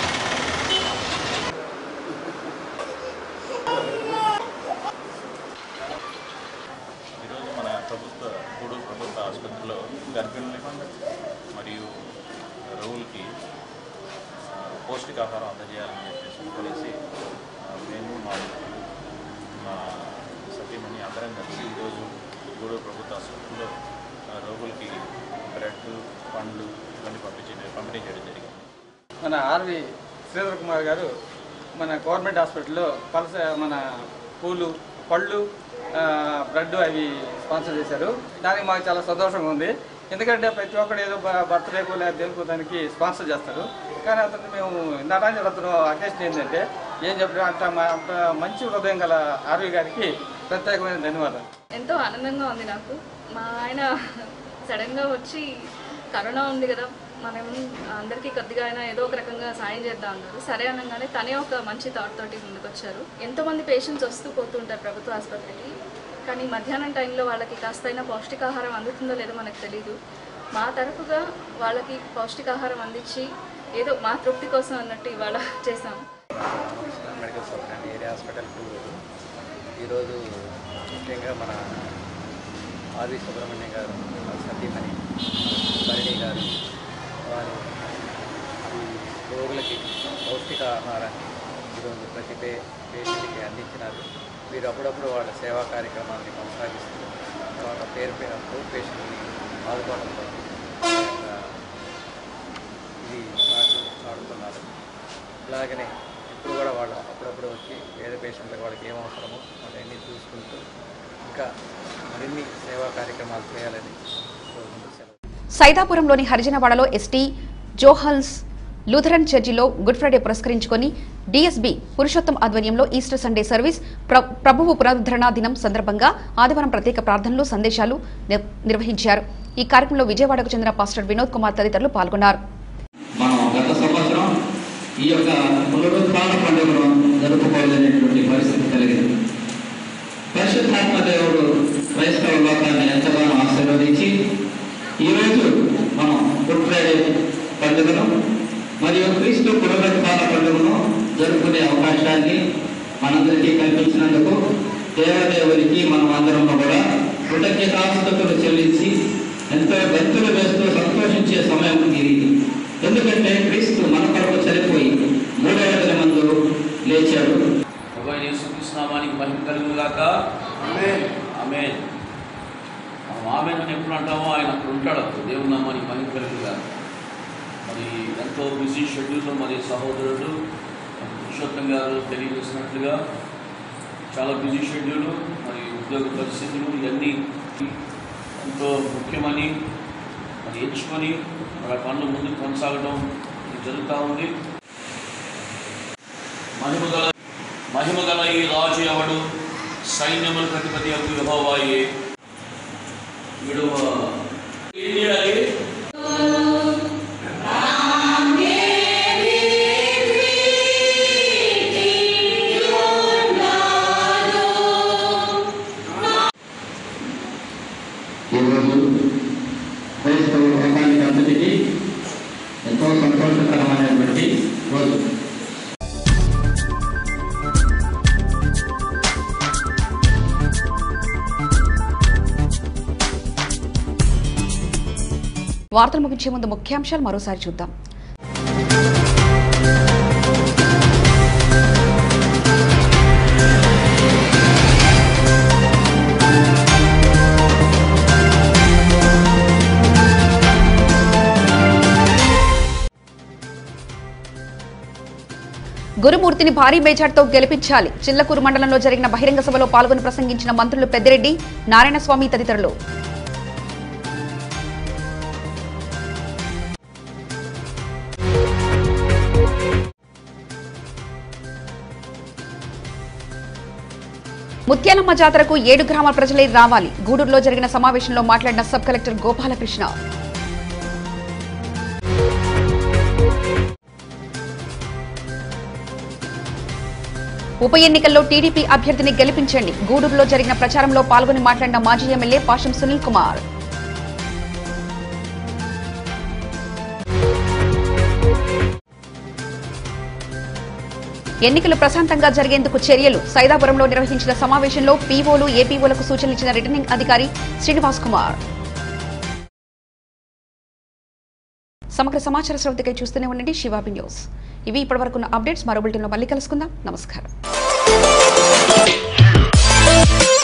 ఈరోజు మన ప్రభుత్వ గూడూరు ప్రభుత్వ ఆసుపత్రిలో గర్భిణులకి మరియు రోగులకి ఆ, పౌష్టికాహారం అందజేయాలని చెప్పేసి కలిసి ఆ, మేము మా మిత్రులు, మా సతీమణి అందరం కలిసి ఈరోజు గూడూరు ప్రభుత్వ ఆసుపత్రిలో ఆ, రోగులకి బ్రెడ్ పండ్లు ఇవన్నీ పంపించే పంపిణీ చేయడం జరిగింది మన ఆర్వి శ్రీధర్ కుమార్ గారు మన గవర్నమెంట్ హాస్పిటల్లో పలస మన పూలు పళ్ళు ఆ, బ్రెడ్ అవి స్పాన్సర్ చేశారు దానికి మాకు చాలా సంతోషంగా ఉంది ఎందుకంటే ప్రతి ఒక్కరు ఏదో బ- బర్త్డేకు లేదా దేనికో దానికి స్పాన్సర్ చేస్తారు కానీ అతను మేము ఇందాక అతను అకేషన్ ఏంటంటే ఏం చెప్పారు అంత మ- అంత మంచి హృదయం గల ఆర్వి గారికి ప్రత్యేకమైన ధన్యవాదాలు ఎంతో ఆనందంగా ఉంది నాకు మా ఆయన సడన్గా వచ్చి కరోనా ఉంది కదా మనం అందరికీ కొద్దిగా అయినా ఏదో ఒక రకంగా సాయం చేద్దాం అన్నారు సరే అనగానే తనే ఒక మంచి థాట్ తోటి ముందుకొచ్చారు ఎంతోమంది పేషెంట్స్ వస్తూ పోతుంటారు ప్రభుత్వ ఆసుపత్రికి కానీ మధ్యాహ్నం టైంలో వాళ్ళకి కాస్తైనా పౌష్టికాహారం అందుతుందో లేదో మనకు తెలియదు మా తరఫుగా వాళ్ళకి పౌష్టికాహారం అందించి ఏదో మా తృప్తి కోసం అన్నట్టు ఇవాళ చేసాం మెడికల్ షాప్ అండి ఏరియా హాస్పిటల్ టూరు ఈరోజు ముఖ్యంగా మన ఆర్వి సుబ్రహ్మణ్యం గారు వాళ్ళ సతీమణి పరిణి గారు వారు ఈ రోగులకి పౌష్టిక ఆహారాన్ని ఈరోజు ప్రతి పే పేషెంట్కి అందించినారు వీరు అప్పుడప్పుడు వాళ్ళ సేవా కార్యక్రమాన్ని కొనసాగిస్తూ వాళ్ళ పేరు పేరు పేషెంట్ని ఆదుకోవడంతో ఇది నాటు నాడుతున్నారు ఇలాగనే ఇప్పుడు కూడా వాళ్ళు అప్పుడప్పుడు వచ్చి పేద పేషెంట్లకు వాళ్ళకి ఏం అవసరమో అవన్నీ చూసుకుంటూ ఇంకా మరిన్ని సేవా కార్యక్రమాలు చేయాలని కోరుకుంటూ సెలవు సైదాపురంలోని హరిజనవాడలో ఎస్టీ జోహల్స్ లూథరన్ చర్చిలో గుడ్ ఫ్రైడే పురస్కరించుకొని డిఎస్బి పురుషోత్తం ఆధ్వర్యంలో ఈస్టర్ సండే సర్వీస్ ప్ర- ప్రభువు పునరుద్ధరణ దినం సందర్భంగా ఆదివారం ప్రత్యేక ప్రార్థనలు సందేశాలు నిర్- నిర్వహించారు ఈ కార్యక్రమంలో విజయవాడకు చెందిన పాస్టర్ వినోద్ కుమార్ తదితరులు పాల్గొన్నారు మనం గత సంవత్సరం ఈ యొక్క పునరుత్థాన పండుగను జరుపుకోలేనటువంటి పరిస్థితి కలిగింది పరిశుద్ధాత్మ దేవుడు క్రైస్తవ లోకాన్ని ఎంతగానో ఆశీర్వదించి ఈరోజు మనం గుడ్ ఫ్రైడే పండుగను మరియు క్రీస్తు పునరుత్థాన పండుగను జరుపుకునే అవకాశాన్ని మనందరికీ కల్పించినందుకు దేవదేవునికి మనం అందరం కూడా కృతజ్ఞతాస్తుతులు చెల్లించి ఎంతో గంతులు వేస్తూ సంతోషించే సమయం ఇది ఎందుకంటే క్రీస్తు మన కొరకు చనిపోయి మూడవ దిన మందు లేచాడు ప్రభు యేసుక్రీస్తు నామానికి మహిమ కలుగును గాక ఆమేన్ మనం ఆమెన్ అని ఎప్పుడు అంటామో ఆయన అక్కడ ఉంటాడు అప్పుడు దేవుని నామానికి మహిమ కలుగును గాక మరి ఎంతో బిజీ షెడ్యూల్లో మరి సహోదరుడు పురుషోత్తం గారు తెలియజేసినట్లుగా చాలా బిజీ షెడ్యూల్ మరి ఉద్యోగ పరిస్థితులు ఇవన్నీ ఎంతో ముఖ్యమని మరి ఎంచుకొని మరి ఆ పనులు ముందుకు కొనసాగడం జరుగుతూ ఉంది మహిమగల మహిమగల ఈ రాజు ఎవడు సైన్యముల ప్రతిపతి యొక్క యెహోవాయే విడువ ఏం చేయాలి ఈరోజు క్రైస్తవ లోకానికి అంతటికి ఎంతో సంతోషకరమైనటువంటి రోజు వార్తలు ముగించే ముందు ముఖ్యాంశాలు మరోసారి చూద్దాం గురుమూర్తిని భారీ మెజార్టీతో గెలిపించాలి చిల్లకూరు మండలంలో జరిగిన బహిరంగ సభలో పాల్గొని ప్రసంగించిన మంత్రులు పెద్దిరెడ్డి నారాయణస్వామి తదితరులు ముత్యాలమ్మ జాతరకు ఏడు గ్రామాల ప్రజలే రావాలి గూడూరులో జరిగిన సమావేశంలో మాట్లాడిన సబ్ కలెక్టర్ గోపాలకృష్ణ ఉప ఎన్నికల్లో టీడీపీ అభ్యర్థిని గెలిపించండి గూడూరులో జరిగిన ప్రచారంలో పాల్గొని మాట్లాడిన మాజీ ఎమ్మెల్యే పాషం సునీల్ కుమార్ ఎన్నికలు ప్రశాంతంగా జరిగేందుకు చర్యలు సైదాపురంలో నిర్వహించిన సమావేశంలో పీఓలు ఏపీఓలకు సూచనలు ఇచ్చిన రిటర్నింగ్ అధికారి శ్రీనివాస్ కుమార్ సమగ్ర సమాచార శ్రవతికై చూస్తూనే ఉండండి శివాబి న్యూస్ ఇవి ఇప్పటివరకున్న అప్డేట్స్ మరో బులెటిన్లో మళ్ళీ కలుసుకుందాం నమస్కారం